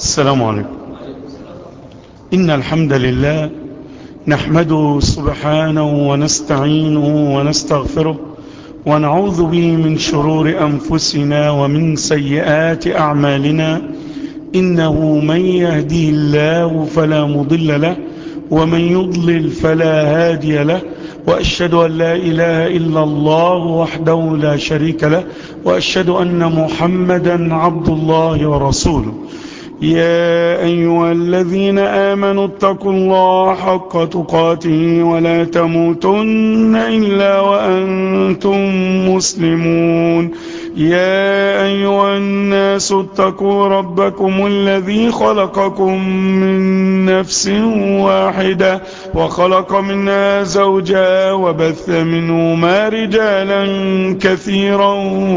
السلام عليكم إن الحمد لله نحمده سبحانه ونستعينه ونستغفره ونعوذ به من شرور أنفسنا ومن سيئات أعمالنا إنه من يهدي الله فلا مضل له ومن يضلل فلا هادي له وأشهد أن لا إله إلا الله وحده لا شريك له وأشهد أن محمدا عبد الله ورسوله يا أيها الذين آمنوا اتقوا الله حق تقاته ولا تموتن إلا وأنتم مسلمون يا أيها الناس اتقوا ربكم الذي خلقكم من نفس واحدة وخلق منها زوجا وبث منهما رجالا كثيرا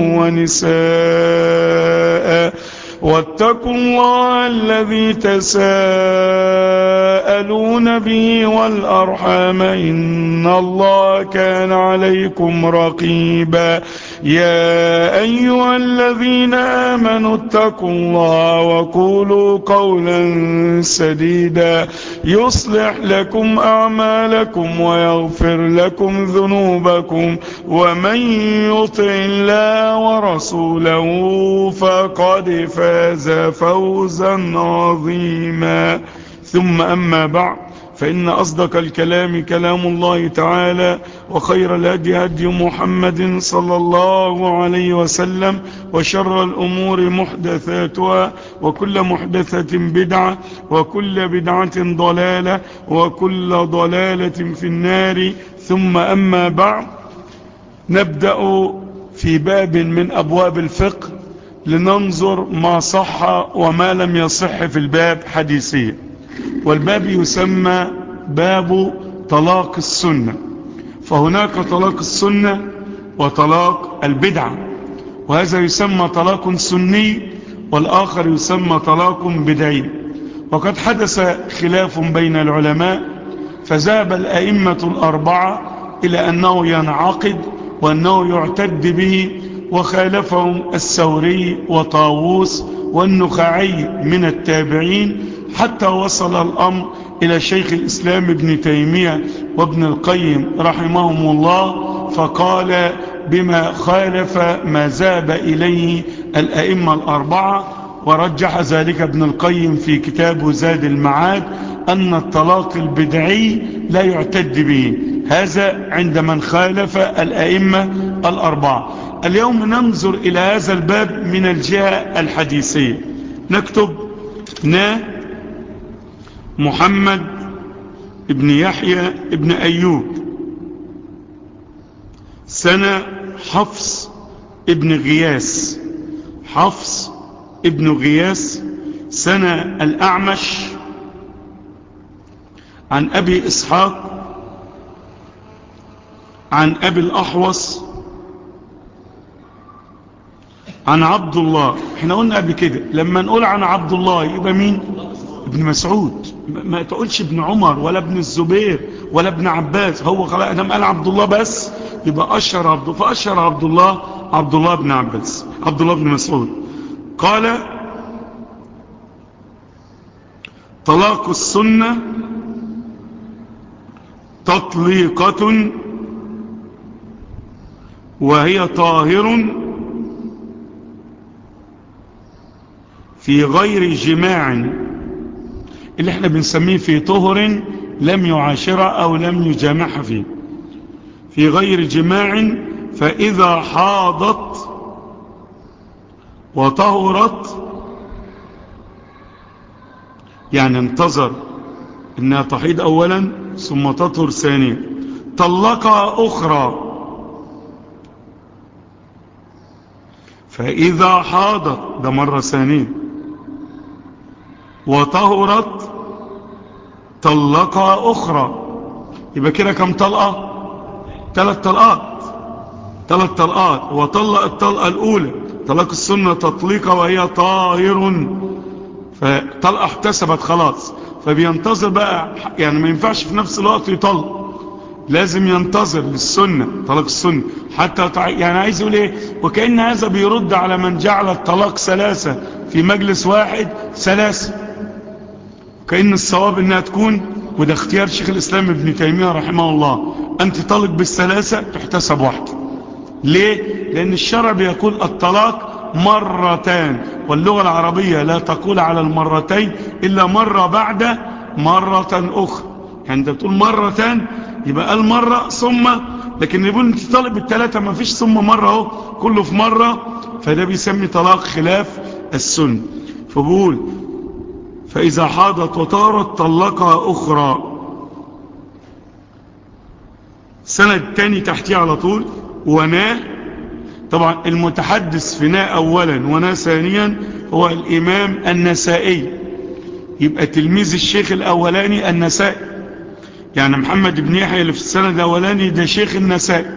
ونساء واتقوا الله الذي تساءلون به والأرحام إن الله كان عليكم رقيبا يا أيها الذين آمنوا اتقوا الله وقولوا قولا سديدا يصلح لكم أعمالكم ويغفر لكم ذنوبكم ومن يطع الله ورسوله فقد فاز فوزا عظيما ثم أما بعد فإن أصدق الكلام كلام الله تعالى وخير الهدي هدي محمد صلى الله عليه وسلم وشر الأمور محدثاتها وكل محدثة بدعة وكل بدعة ضلالة وكل ضلالة في النار ثم أما بعد نبدأ في باب من أبواب الفقه لننظر ما صح وما لم يصح في الباب حديثيا والباب يسمى باب طلاق السنة فهناك طلاق السنة وطلاق البدعة وهذا يسمى طلاق سني والآخر يسمى طلاق بدعي وقد حدث خلاف بين العلماء فذهب الأئمة الأربعة إلى أنه ينعقد وأنه يعتد به وخالفهم الثوري وطاووس والنخعي من التابعين حتى وصل الأمر إلى شيخ الإسلام ابن تيمية وابن القيم رحمهم الله فقال بما خالف ما ذهب إليه الأئمة الأربعة ورجح ذلك ابن القيم في كتاب زاد المعاد أن الطلاق البدعي لا يعتد به هذا عند من خالف الأئمة الأربعة اليوم ننظر إلى هذا الباب من الجهة الحديثية نكتب نا محمد ابن يحيى ابن أيوب سنة حفص ابن غياس حفص ابن غياس سنة الأعمش عن أبي إسحاق عن أبي الأحوص عن عبد الله احنا قلنا قبل كده لما نقول عن عبد الله يبقى مين ابن مسعود ما تقولش ابن عمر ولا ابن الزبير ولا ابن عباس هو خلاص ادم قال عبد الله بس يبقى اشهر عبد فاشهر عبد الله عبد الله بن عباس عبد الله بن مسعود قال طلاق السنة تطليقة وهي طاهر في غير جماع اللي احنا بنسميه في طهر لم يعاشرها او لم يجامعها فيه في غير جماع فاذا حاضت وطهرت يعني انتظر انها تحيض اولا ثم تطهر ثانيا طلقها اخرى فاذا حاضت ده مرة ثانية وطهرت طلقها اخرى يبقى كده كم طلقة ثلاث طلقات ثلاث طلقات وطلق الطلقة الاولى طلق السنة تطليقها وهي طاهر فطلقة احتسبت خلاص فبينتظر بقى يعني ما ينفعش في نفس الوقت يطلق لازم ينتظر للسنة طلاق السنة حتى يعني عايز يقول ايه وكأن هذا بيرد على من جعل الطلاق ثلاثة في في مجلس واحد ثلاثة كأن الصواب انها تكون وده اختيار شيخ الاسلام ابن تيمية رحمه الله انت طالق بالثلاثة تحتسب واحدة ليه لان الشرع بيقول الطلاق مرتان واللغة العربية لا تقول على المرتين الا مرة بعد مرة اخرى يعني انت تقول مرتان يبقى قال مرة ثم لكن يقول انت طالق بالثلاثة ما فيش ثم مرة اهو كله في مرة فده بيسمي طلاق خلاف السنة فبقول فإذا حاضت وطارت طلقها أخرى سنة تاني تحتيه على طول ونا طبعا المتحدث في نا أولا ونا ثانيا هو الإمام النسائي يبقى تلميذ الشيخ الأولاني النسائي يعني محمد بن يحيى اللي في السنة الأولاني ده شيخ النسائي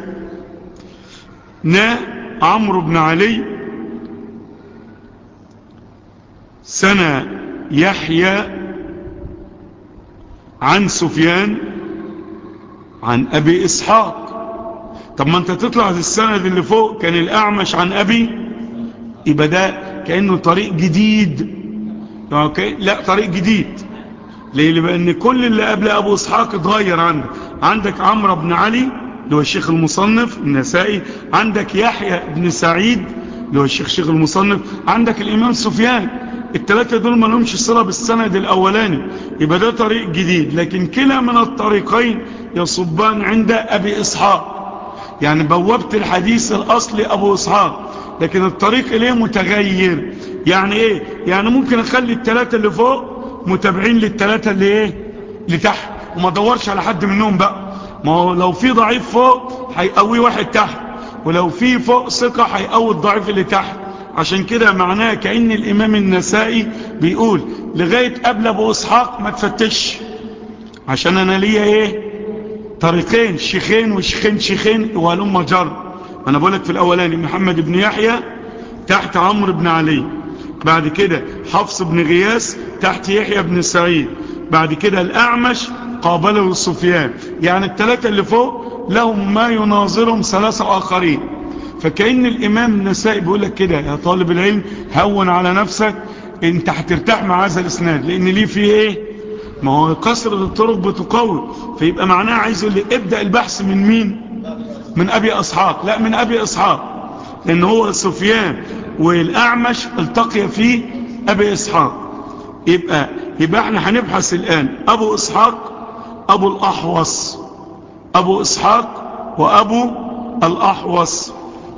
نا عمرو بن علي سنة يحيى عن سفيان عن أبي إسحاق طب ما أنت تطلع في السند اللي فوق كان الأعمش عن أبي يبقى ده كأنه طريق جديد لا طريق جديد ليه لأن كل اللي قبل أبو إسحاق اتغير عندك عندك عمرو بن علي اللي هو الشيخ المصنف النسائي عندك يحيى بن سعيد اللي هو الشيخ شيخ المصنف عندك الإمام سفيان الثلاثة دول ما لهمش صلة بالسند الأولاني يبقى ده طريق جديد لكن كلا من الطريقين يصبان عند أبي إسحاق يعني بوابة الحديث الأصلي أبو إسحاق لكن الطريق إليه متغير يعني إيه يعني ممكن أخلي الثلاثة اللي فوق متابعين للثلاثة اللي إيه اللي تحت وما دورش على حد منهم بقى ما هو لو في ضعيف فوق هيقوي واحد تحت ولو في فوق ثقة هيقوي الضعيف اللي تحت عشان كده معناه كأن الإمام النسائي بيقول لغاية قبل أبو إسحاق ما تفتش عشان أنا ليا إيه طريقين شيخين وشيخين شيخين وهلوم مجر أنا بقولك في الأولاني محمد بن يحيى تحت عمرو بن علي بعد كده حفص بن غياس تحت يحيى بن سعيد بعد كده الأعمش قابله سفيان يعني الثلاثة اللي فوق لهم ما يناظرهم ثلاثة آخرين فكأن الإمام النسائي بيقول لك كده يا طالب العلم هون على نفسك انت هترتاح مع هذا الاسناد لان ليه فيه ايه ما هو قصر الطرق بتقوي فيبقى معناه عايز يقول لي ابدأ البحث من مين من ابي اسحاق لا من ابي اسحاق لان هو سفيان والاعمش التقي فيه ابي اسحاق يبقى يبقى احنا هنبحث الان ابو اسحاق ابو الاحوص ابو اسحاق وابو الاحوص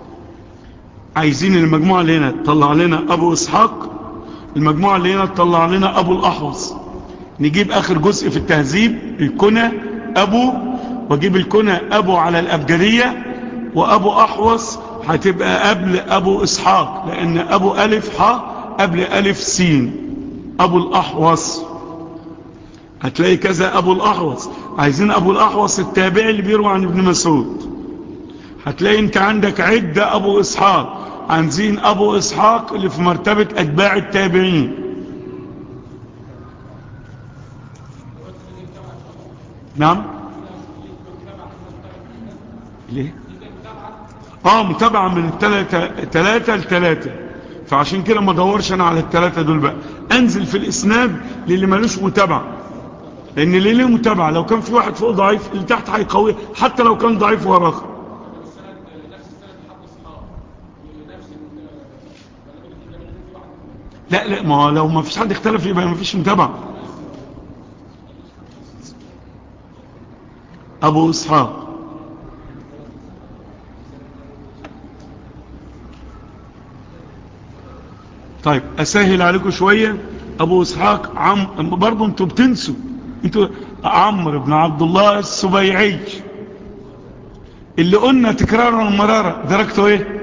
عايزين المجموعة اللي هنا تطلع لنا أبو إسحاق المجموعة اللي هنا تطلع لنا أبو الأحوص نجيب آخر جزء في التهذيب الكنى أبو وجيب الكنى أبو على الأبجدية وأبو أحوص هتبقى قبل أبو إسحاق لأن أبو ألف ح قبل ألف سين أبو الأحوص هتلاقي كذا أبو الأحوص عايزين أبو الأحوص التابعي اللي بيروى عن ابن مسعود هتلاقي انت عندك عدة ابو اسحاق عايزين ابو اسحاق اللي في مرتبة اتباع التابعين نعم ليه اه متابعة من التلاتة تلاتة لتلاتة فعشان كده ما دورش انا على التلاتة دول بقى انزل في الاسناد للي ملوش متابعة لان اللي ليه متابعة لو كان في واحد فوق ضعيف اللي تحت هيقويه حتى لو كان ضعيف وراخر لا لا ما هو لو ما فيش حد اختلف يبقى ما فيش متابعة ابو اسحاق طيب اسهل عليكم شوية ابو اسحاق عم برضو انتوا بتنسوا انتوا عمرو بن عبد الله السبيعي اللي قلنا تكرارا ومرارا درجته ايه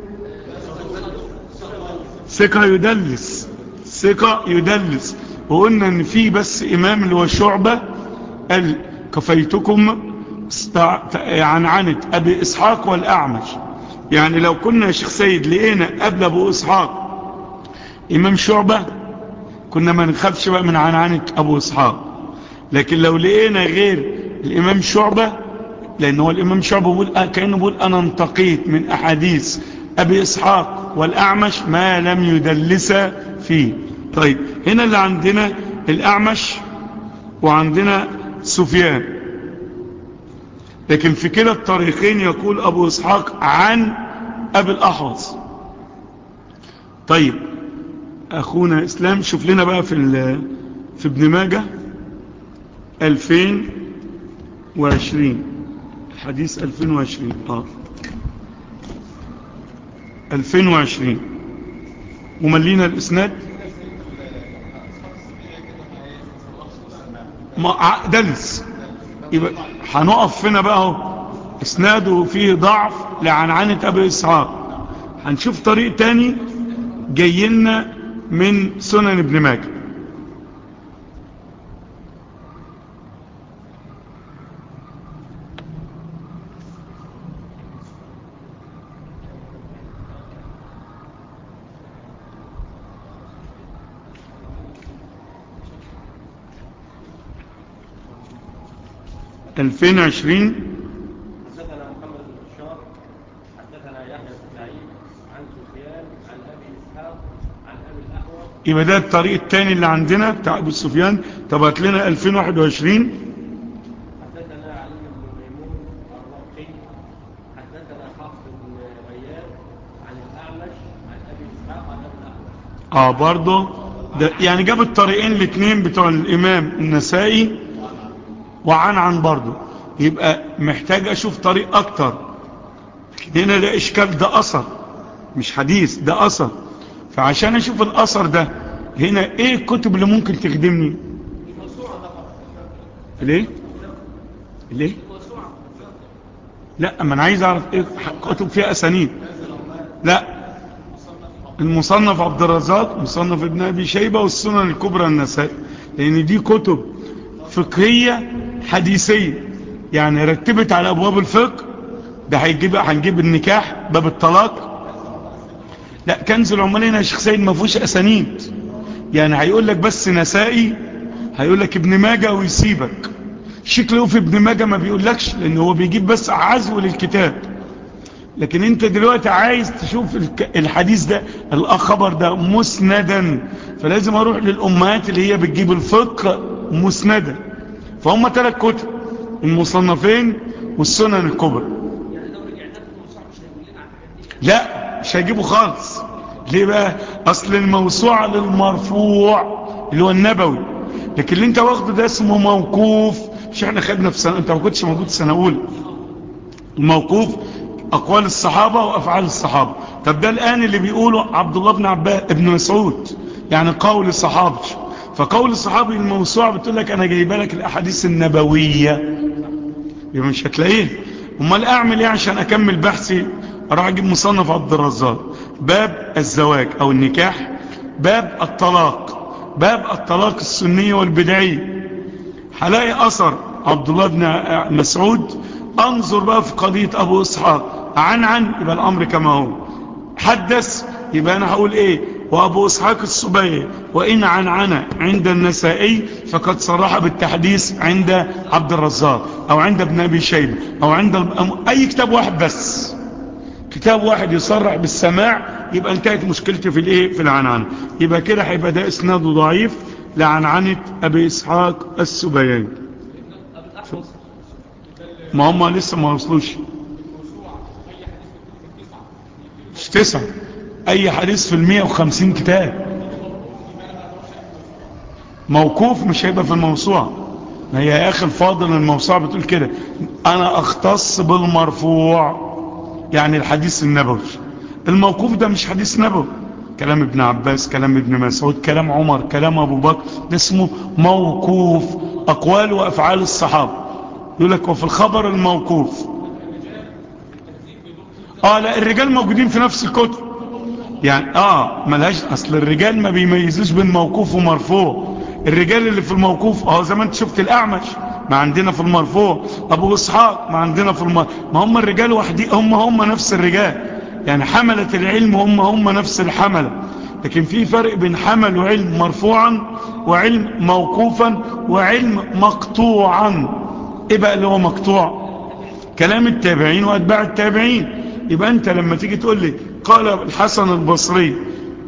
ثقة يدلس ثقة يدلس وقلنا ان في بس امام اللي هو شعبة قال كفيتكم عن عنت ابي اسحاق والاعمش يعني لو كنا يا شيخ سيد لقينا قبل ابو اسحاق امام شعبة كنا ما نخافش بقى من عنعنة ابو اسحاق لكن لو لقينا غير الامام شعبة لان هو الامام شعبة بيقول كأنه بيقول انا انتقيت من احاديث ابي اسحاق والاعمش ما لم يدلس فيه طيب هنا اللي عندنا الأعمش وعندنا سفيان لكن في كلا الطريقين يقول أبو إسحاق عن أبي الأحوص طيب أخونا إسلام شوف لنا بقى في في ابن ماجه 2020 الحديث 2020 آه 2020 وملينا الإسناد ما دلس يبقى هنقف فينا بقى اهو اسناده فيه ضعف لعنعنة ابي اسحاق هنشوف طريق تاني جاي لنا من سنن ابن ماجه ألفين عشرين حدثنا محمد بن بشار حدثنا يحيى بن سعيد عن سفيان عن ابي اسحاق عن ابي الاحوص يبقى ده الطريق التاني اللي عندنا بتاع ابو سفيان طب هات لنا 2021 حدثنا علي بن ميمون الرقي حدثنا حفص بن غياث عن الاعمش عن ابي اسحاق عن ابي الاحوص اه برضه ده يعني جاب الطريقين الاثنين بتوع الامام النسائي وعن عن برضه يبقى محتاج اشوف طريق اكتر لكن هنا ده اشكال ده اثر مش حديث ده اثر فعشان اشوف الاثر ده هنا ايه الكتب اللي ممكن تخدمني ليه ليه لا ما انا عايز اعرف ايه كتب فيها اسانيد لا المصنف عبد الرزاق مصنف ابن ابي شيبه والسنن الكبرى النسائي لان دي كتب فقهيه حديثيه يعني رتبت على ابواب الفقه ده هيجيب هنجيب النكاح باب الطلاق لا كنز العمال هنا يا شيخ سيد ما فيهوش اسانيد يعني هيقول لك بس نسائي هيقول لك ابن ماجه ويسيبك شكله في ابن ماجه ما بيقولكش لان هو بيجيب بس عزو للكتاب لكن انت دلوقتي عايز تشوف الحديث ده الخبر ده مسندا فلازم اروح للامهات اللي هي بتجيب الفقه مسندا فهم ثلاث كتب المصنفين والسنن الكبرى لا مش هيجيبه خالص ليه بقى اصل الموسوعة للمرفوع اللي هو النبوي لكن اللي انت واخده ده اسمه موقوف مش احنا خدنا في سنة انت ما كنتش موجود سنة اولى الموقوف اقوال الصحابة وافعال الصحابة طب ده الان اللي بيقوله عبد الله بن عباس ابن مسعود يعني قول الصحابة فقول الصحابي الموسوعة بتقول لك انا جايبه لك الاحاديث النبوية يبقى مش هتلاقيه امال اعمل ايه عشان اكمل بحثي اروح اجيب مصنف عبد الرزاق باب الزواج او النكاح باب الطلاق باب الطلاق السنية والبدعية هلاقي اثر عبد الله بن مسعود انظر بقى في قضية ابو اسحاق عن عن يبقى الامر كما هو حدث يبقى انا هقول ايه وابو اسحاق السبيعي وان عن عن عند النسائي فقد صرح بالتحديث عند عبد الرزاق او عند ابن ابي شيبه او عند اي كتاب واحد بس كتاب واحد يصرح بالسماع يبقى انتهت مشكلتي في الايه في العنعنه يبقى كده هيبقى ده اسناده ضعيف لعنعنه ابي اسحاق السبيعي ما هم لسه ما وصلوش مش تسعة اي حديث في المية وخمسين كتاب موقوف مش هيبقى في الموسوعة ما هي يا اخي الفاضل الموسوعة بتقول كده انا اختص بالمرفوع يعني الحديث النبوي الموقوف ده مش حديث نبوي كلام ابن عباس كلام ابن مسعود كلام عمر كلام ابو بكر ده اسمه موقوف اقوال وافعال الصحابة يقول لك وفي الخبر الموقوف اه لا الرجال موجودين في نفس الكتب يعني اه ملهاش اصل الرجال ما بيميزوش بين موقوف ومرفوع الرجال اللي في الموقوف اه زي ما انت شفت الاعمش ما عندنا في المرفوع ابو اسحاق ما عندنا في الم... ما هم الرجال وحدي هم هم نفس الرجال يعني حملة العلم هم هم نفس الحملة لكن في فرق بين حمل علم مرفوعا وعلم موقوفا وعلم مقطوعا ايه بقى اللي هو مقطوع كلام التابعين واتباع التابعين يبقى انت لما تيجي تقول لي قال الحسن البصري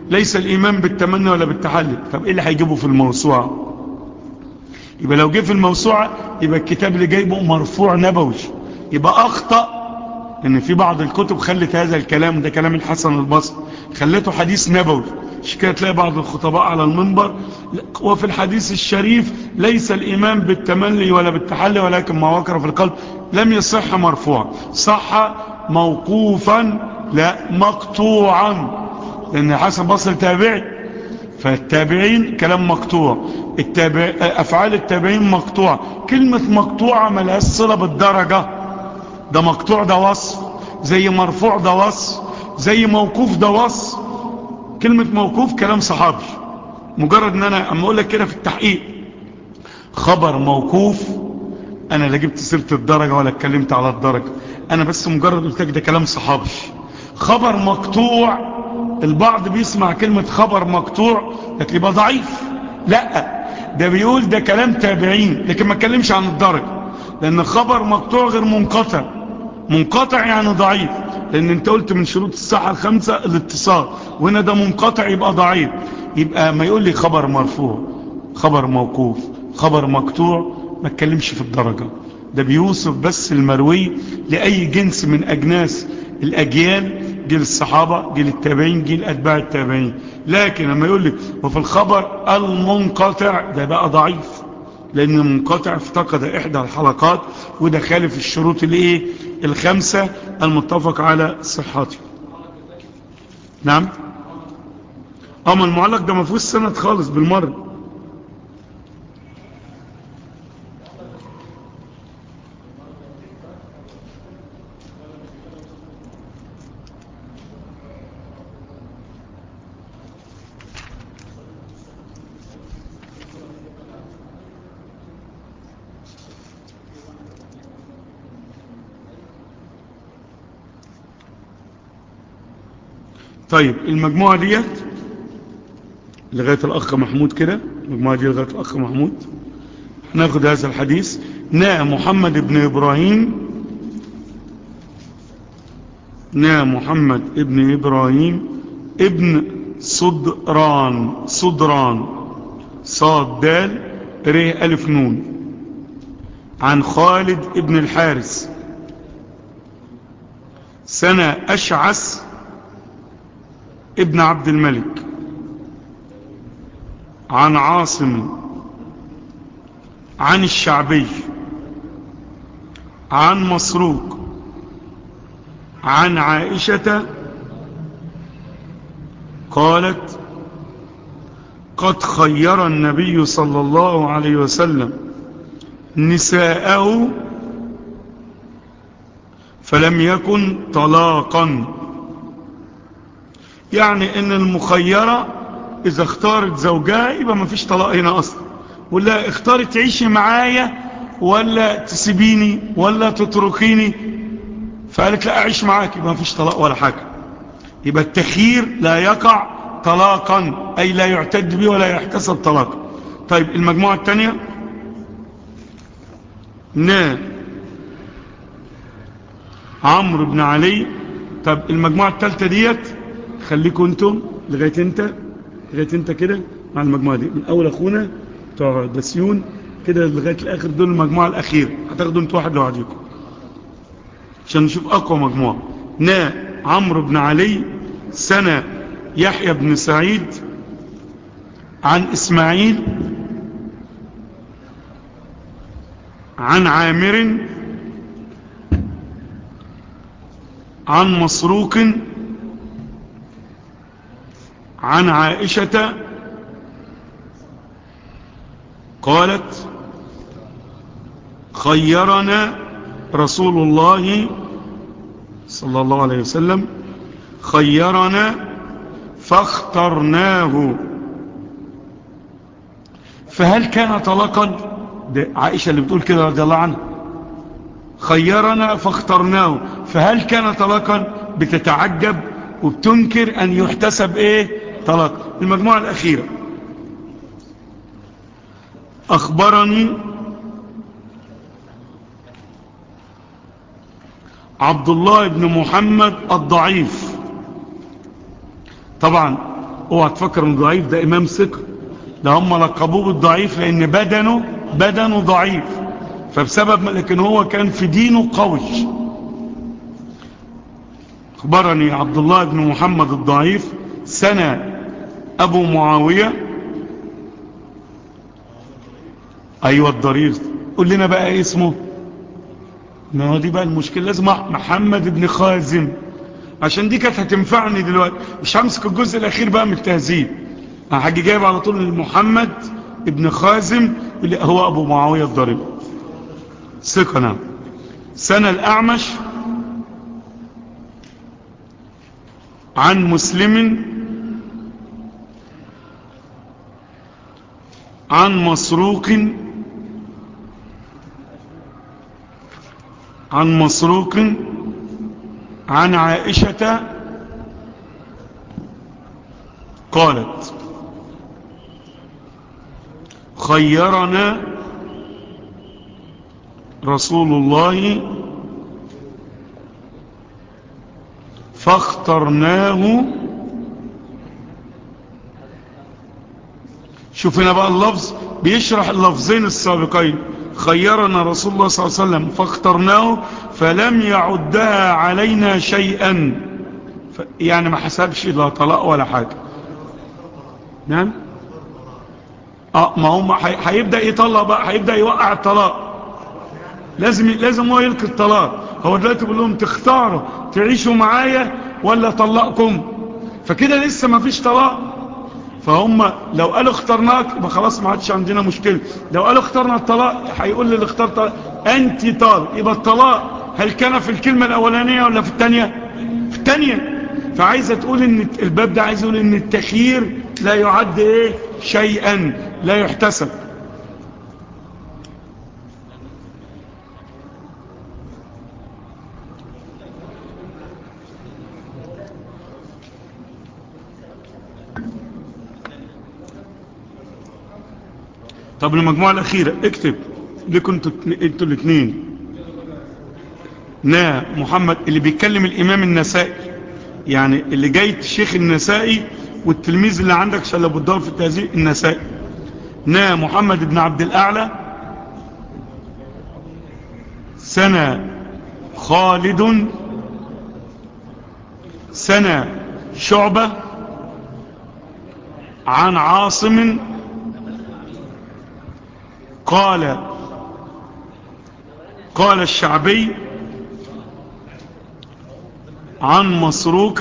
ليس الإيمان بالتمني ولا بالتحلي طب إيه اللي هيجيبه في الموسوعة يبقى لو جه في الموسوعة يبقى الكتاب اللي جايبه مرفوع نبوي يبقى أخطأ ان في بعض الكتب خلت هذا الكلام ده كلام الحسن البصري خلته حديث نبوي مش كده تلاقي بعض الخطباء على المنبر وفي الحديث الشريف ليس الإيمان بالتملي ولا بالتحلي ولكن ما وكر في القلب لم يصح مرفوعا صح موقوفا لا مقطوعا لأن حسن بصر تابعي فالتابعين كلام مقطوع التابع أفعال التابعين مقطوعة كلمة مقطوعة ملهاش صلة بالدرجة ده مقطوع ده وصف زي مرفوع ده وصف زي موقوف ده وصف كلمة موقوف كلام صحابي مجرد ان انا اما اقول لك كده في التحقيق خبر موقوف انا لا جبت سيرة الدرجة ولا اتكلمت على الدرجة انا بس مجرد قلت لك ده كلام صحابي خبر مقطوع البعض بيسمع كلمة خبر مقطوع لكن يبقى ضعيف لا ده بيقول ده كلام تابعين لكن ما اتكلمش عن الدرجة لان خبر مقطوع غير منقطع منقطع يعني ضعيف لان انت قلت من شروط الصحة الخمسة الاتصال وهنا ده منقطع يبقى ضعيف يبقى ما يقول لي خبر مرفوع خبر موقوف خبر مقطوع ما اتكلمش في الدرجة ده بيوصف بس المروي لأي جنس من أجناس الأجيال جيل الصحابة جيل التابعين جيل أتباع التابعين لكن لما يقول لي وفي الخبر المنقطع ده بقى ضعيف لأن المنقطع افتقد إحدى الحلقات وده خالف الشروط الايه الخمسة المتفق على صحته نعم اما المعلق ده ما فيهوش سند خالص بالمرة طيب المجموعة ديت لغاية الأخ محمود كده المجموعة دي لغاية الأخ محمود هناخد هذا الحديث نا محمد بن إبراهيم نا محمد ابن إبراهيم ابن صدران صدران صاد دال ر ألف نون عن خالد ابن الحارس سنة أشعث ابن عبد الملك عن عاصم عن الشعبي عن مسروق عن عائشة قالت قد خير النبي صلى الله عليه وسلم نساءه فلم يكن طلاقا يعني ان المخيرة اذا اختارت زوجها يبقى ما فيش طلاق هنا اصلا ولا اختارت تعيشي معايا ولا تسيبيني ولا تتركيني فقالت لا اعيش معاك يبقى ما فيش طلاق ولا حاجة يبقى التخيير لا يقع طلاقا اي لا يعتد به ولا يحتسب طلاقا طيب المجموعة الثانية نا عمرو بن علي طب المجموعة الثالثة ديت خليكم انتم لغاية انت لغاية انت كده مع المجموعة دي من اول اخونا بتوع دسيون كده لغاية الاخر دول المجموعة الاخيرة هتاخدوا انتوا واحد لوحدكم عشان نشوف اقوى مجموعة نا عمرو بن علي سنة يحيى بن سعيد عن اسماعيل عن عامر عن مسروق عن عائشة قالت خيرنا رسول الله صلى الله عليه وسلم خيرنا فاخترناه فهل كان طلقا ده عائشة اللي بتقول كده رضي الله عنها خيرنا فاخترناه فهل كان طلقا بتتعجب وبتنكر ان يحتسب ايه طلاق المجموعة الاخيرة اخبرني عبد الله بن محمد الضعيف طبعا اوعى تفكر انه ضعيف ده امام ثقة ده هم لقبوه بالضعيف لان بدنه بدنه ضعيف فبسبب لكن هو كان في دينه قوي اخبرني عبد الله بن محمد الضعيف سنة ابو معاوية ايوه الضرير قول لنا بقى ايه اسمه ما هو دي بقى المشكلة لازم محمد بن خازم عشان دي كانت هتنفعني دلوقتي مش همسك الجزء الاخير بقى من التهذيب هاجي جايب على طول محمد ابن خازم اللي هو ابو معاوية الضرير ثقة نعم سنة الاعمش عن مسلم عن مسروق عن مسروق عن عائشة قالت خيرنا رسول الله فاخترناه شوف هنا بقى اللفظ بيشرح اللفظين السابقين خيرنا رسول الله صلى الله عليه وسلم فاخترناه فلم يعدها علينا شيئا يعني ما حسبش لا طلاق ولا حاجة نعم اه ما هم هيبدأ يطلق بقى هيبدأ يوقع الطلاق لازم لازم هو يلقي الطلاق هو دلوقتي بيقول لهم تختاروا تعيشوا معايا ولا طلقكم فكده لسه ما فيش طلاق فهم لو قالوا اخترناك يبقى خلاص ما عادش عندنا مشكلة لو قالوا اخترنا الطلاق هيقول لي اللي اختار طلاق انت طالق يبقى الطلاق هل كان في الكلمة الاولانية ولا في الثانية في الثانية فعايزة تقول ان الباب ده عايز يقول ان التخيير لا يعد ايه شيئا لا يحتسب طب المجموعة الأخيرة اكتب لكم انتوا انتوا الاثنين نا محمد اللي بيتكلم الإمام النسائي يعني اللي جاي شيخ النسائي والتلميذ اللي عندك شلب الدار في التهذيب النسائي نا محمد بن عبد الأعلى سنة خالد سنة شعبة عن عاصم قال قال الشعبي عن مسروق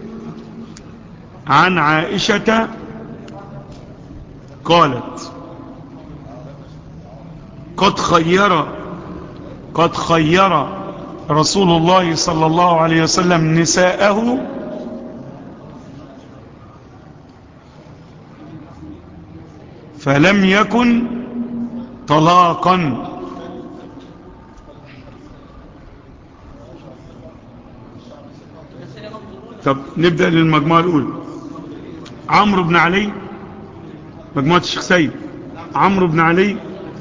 عن عائشة قالت قد خير قد خير رسول الله صلى الله عليه وسلم نساءه فلم يكن طلاقا طب نبدأ للمجموعة الأولى عمرو بن علي مجموعة الشيخ سيد عمرو بن علي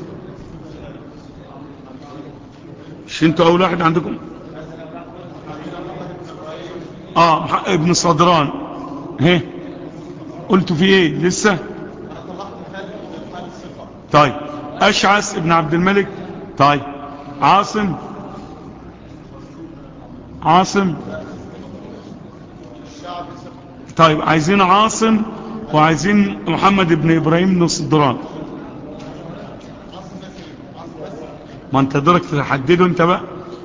مش انتوا أول واحد عندكم اه ابن صدران هه قلتوا في ايه لسه طيب أشعث ابن عبد الملك طيب عاصم عاصم طيب عايزين عاصم وعايزين محمد ابن إبراهيم بن صدران ما انت درك تحدده انت بقى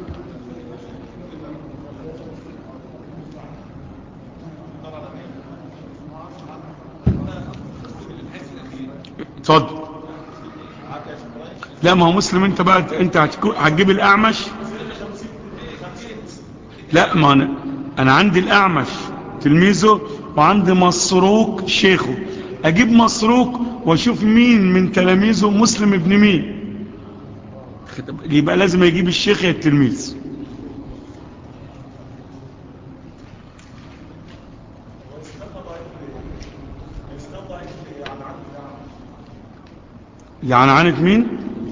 اتفضل لا ما هو مسلم انت بقى انت هتجيب الاعمش لا ما انا انا عندي الاعمش تلميذه وعندي مسروق شيخه اجيب مسروق واشوف مين من تلاميذه مسلم ابن مين يبقى لازم يجيب الشيخ يا التلميذ يعني عنت مين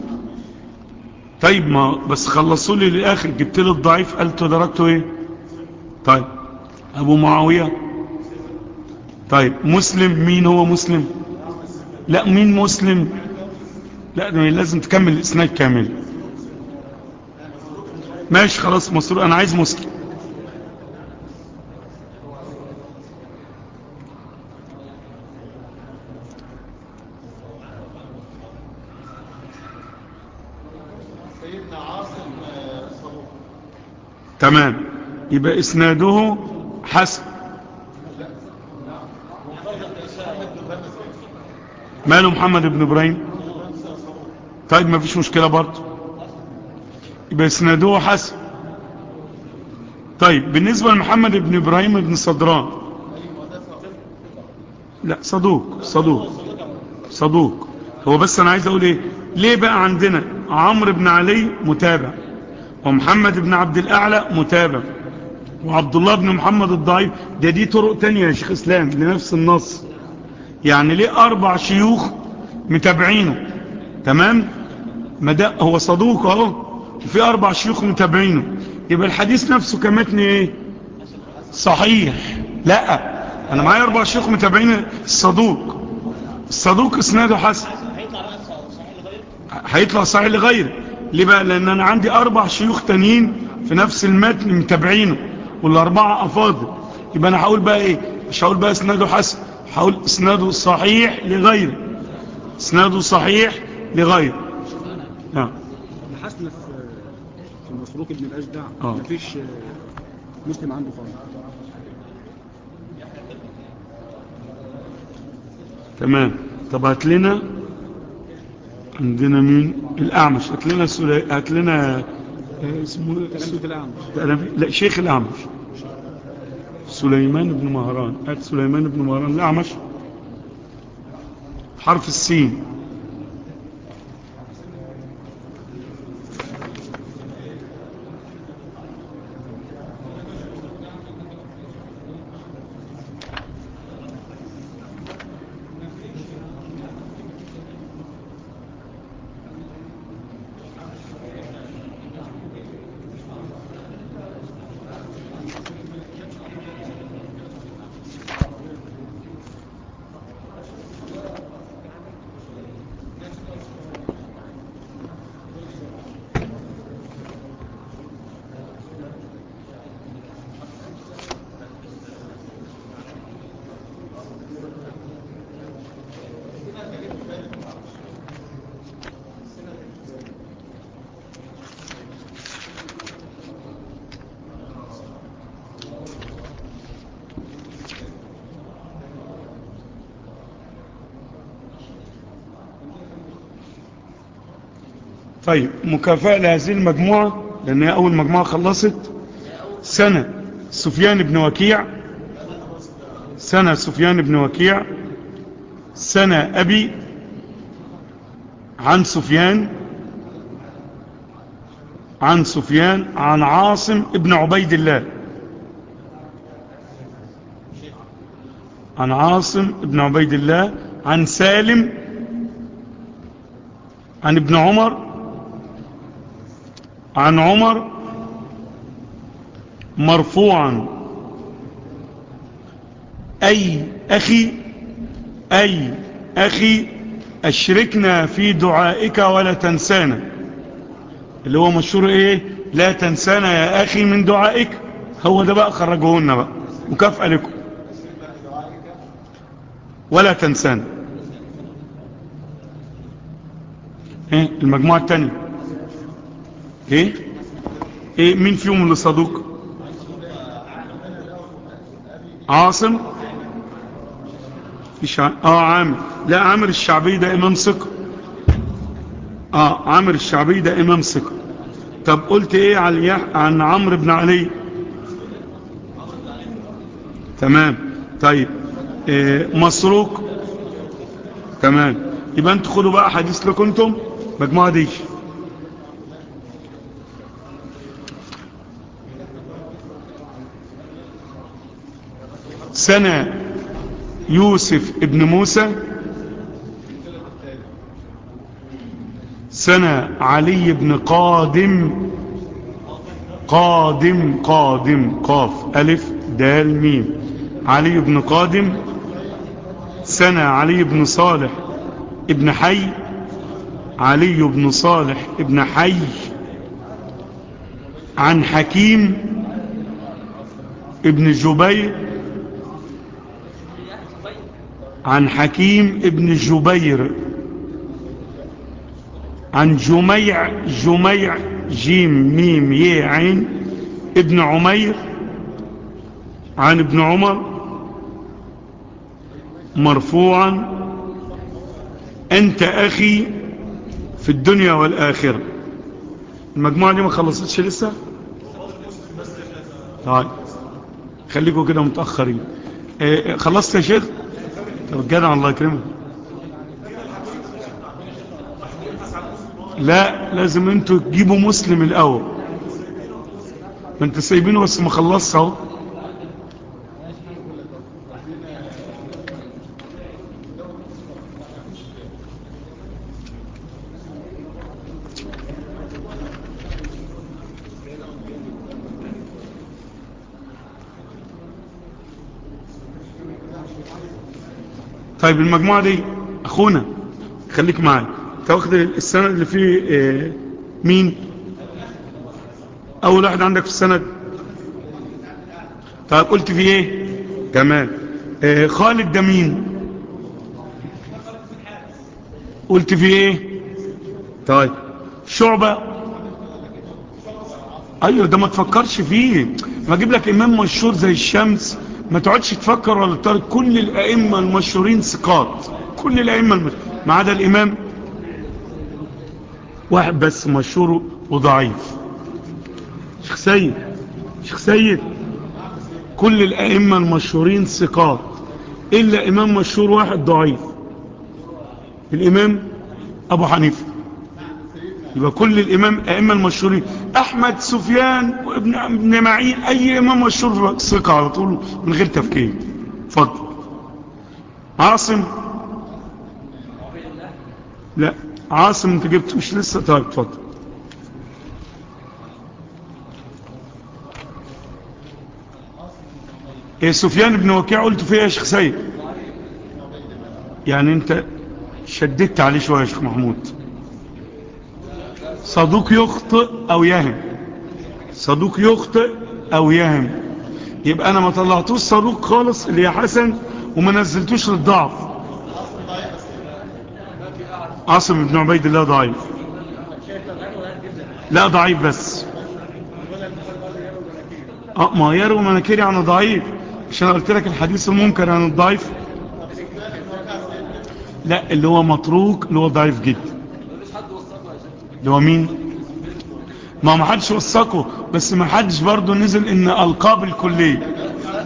طيب ما بس خلصوا لي للاخر جبت لي الضعيف قلت درجته ايه طيب ابو معاوية طيب مسلم مين هو مسلم لا مين مسلم لا ده لازم تكمل الاسناد كامل ماشي خلاص مسروق انا عايز مسلم سيدنا عاصم آه، صدوق تمام يبقى اسناده حسن ماله محمد بن ابراهيم طيب ما فيش مشكلة برضه يبقى اسناده حسن طيب بالنسبة لمحمد بن ابراهيم بن صدران لا صدوق صدوق صدوق هو بس انا عايز اقول ايه ليه بقى عندنا عمرو بن علي متابع ومحمد بن عبد الاعلى متابع وعبد الله بن محمد الضعيف ده دي طرق تانية يا شيخ اسلام لنفس النص يعني ليه اربع شيوخ متابعينه تمام ما ده هو صدوق اهو وفي اربع شيوخ متابعينه يبقى الحديث نفسه كمتن ايه صحيح لا انا معايا اربع شيوخ متابعين الصدوق الصدوق اسناده حسن هيطلع بقى صحيح لغيره هيطلع صحيح لغيره ليه بقى لان انا عندي اربع شيوخ تانيين في نفس المتن متابعينه والاربعه افاضل يبقى انا هقول بقى ايه مش هقول بقى اسناده حسن هقول اسناده صحيح لغيره اسناده صحيح لغيره نعم بحثنا في في مسروق ابن الأجدع آه. مفيش آه، مسلم عنده خالص تمام طب هات لنا عندنا مين الاعمش هات لنا سلي... هات لنا آه، اسمه تلامذة الأعمش أنا في- لا شيخ الأعمش سليمان بن مهران هات سليمان بن مهران الأعمش حرف السين طيب مكافأة لهذه المجموعة لأن هي أول مجموعة خلصت سنة سفيان بن وكيع سنة سفيان بن وكيع سنة أبي عن سفيان عن سفيان عن عاصم ابن عبيد الله عن عاصم ابن عبيد الله عن سالم عن ابن عمر عن عمر مرفوعا أي أخي أي أخي أشركنا في دعائك ولا تنسانا اللي هو مشهور إيه لا تنسانا يا أخي من دعائك هو ده بقى خرجه لنا بقى مكافأة لكم ولا تنسانا ايه المجموعة التانية ايه ايه مين فيهم اللي صدوق عاصم في شع... اه عامر لا عامر الشعبي ده امام ثقة اه عامر الشعبي ده امام ثقة طب قلت ايه عن, يح... عن عمرو بن علي تمام طيب إيه مسروق تمام يبقى انتوا خدوا بقى حديث لكم انتم مجموعة دي سنة يوسف ابن موسى سنة علي بن قادم قادم قادم قاف ألف دال ميم علي بن قادم سنة علي بن صالح ابن حي علي بن صالح ابن حي عن حكيم ابن جبير عن حكيم ابن جبير عن جميع جميع جيم ميم ي عين ابن عمير عن ابن عمر مرفوعا أنت أخي في الدنيا والآخرة المجموعة دي ما خلصتش لسه طيب خليكم كده متأخرين إيه خلصت يا شيخ طب جدع الله يكرمك لا لازم انتوا تجيبوا مسلم الاول ما انت سايبينه بس ما خلصش اهو طيب المجموعة دي اخونا خليك معايا انت واخد السند اللي فيه اه مين اول واحد عندك في السند طيب قلت فيه ايه تمام اه خالد ده مين قلت فيه ايه طيب شعبة ايوه ده ما تفكرش فيه ما اجيب لك امام مشهور زي الشمس ما تقعدش تفكر ولا تطرق كل الائمه المشهورين ثقات كل الائمه المشهورين ما عدا الامام واحد بس مشهور وضعيف شيخ سيد شيخ سيد كل الائمه المشهورين ثقات الا امام مشهور واحد ضعيف الامام ابو حنيفه يبقى كل الامام ائمه المشهورين احمد سفيان وابن ابن معين اي امام مشهور ثقه على طول من غير تفكير اتفضل عاصم لا عاصم انت جبت مش لسه طيب اتفضل ايه سفيان بن وكيع قلت فيه يا شيخ سيد يعني انت شددت عليه شويه يا شيخ محمود صدوق يخطئ او يهم صدوق يخطئ او يهم يبقى انا ما طلعتوش صدوق خالص اللي هي حسن وما نزلتوش للضعف عاصم بن عبيد الله ضعيف لا ضعيف بس اه ما يروي مناكيري عن ضعيف عشان قلت لك الحديث المنكر عن الضعيف لا اللي هو متروك اللي هو ضعيف جدا اللي هو مين ما ما حدش وثقه بس ما حدش برضه نزل ان القاب الكليه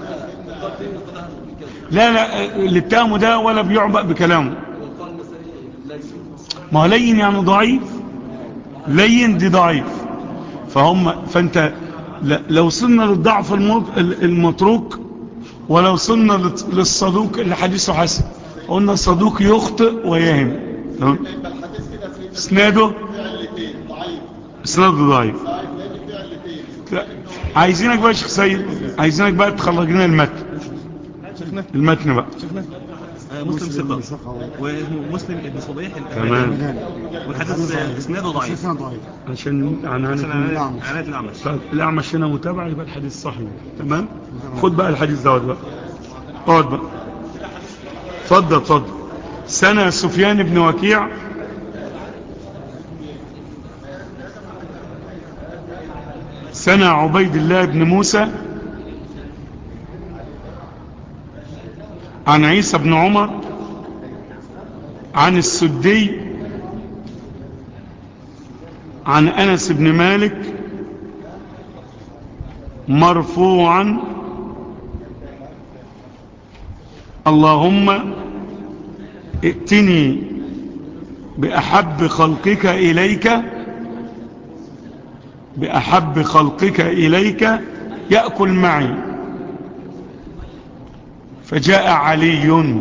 لا لا اللي اتهمه ده ولا بيعبأ بكلامه ما هو لين يعني ضعيف لين دي ضعيف فهم فانت لو وصلنا للضعف المتروك ولو وصلنا للصدوق اللي حديثه حسن قلنا الصدوق يخطئ ويهم تمام اسناده اسناده ضعيف لا. عايزينك بقى يا شيخ سيد عايزينك بقى تخرج لنا المتن المتن بقى آه، مسلم ثقة ومسلم ابن صبيح تمام والحديث اسناده ضعيف شيخنا ضعيف عشان عنانة عشان الأعمش عناية الأعمش طيب الأعمش هنا متابع يبقى الحديث صحيح تمام خد بقى الحديث دوت بقى اقعد بقى اتفضل اتفضل سنة سفيان بن وكيع سنة عبيد الله بن موسى عن عيسى بن عمر عن السدي عن أنس بن مالك مرفوعا اللهم ائتني بأحب خلقك إليك بأحب خلقك إليك يأكل معي فجاء علي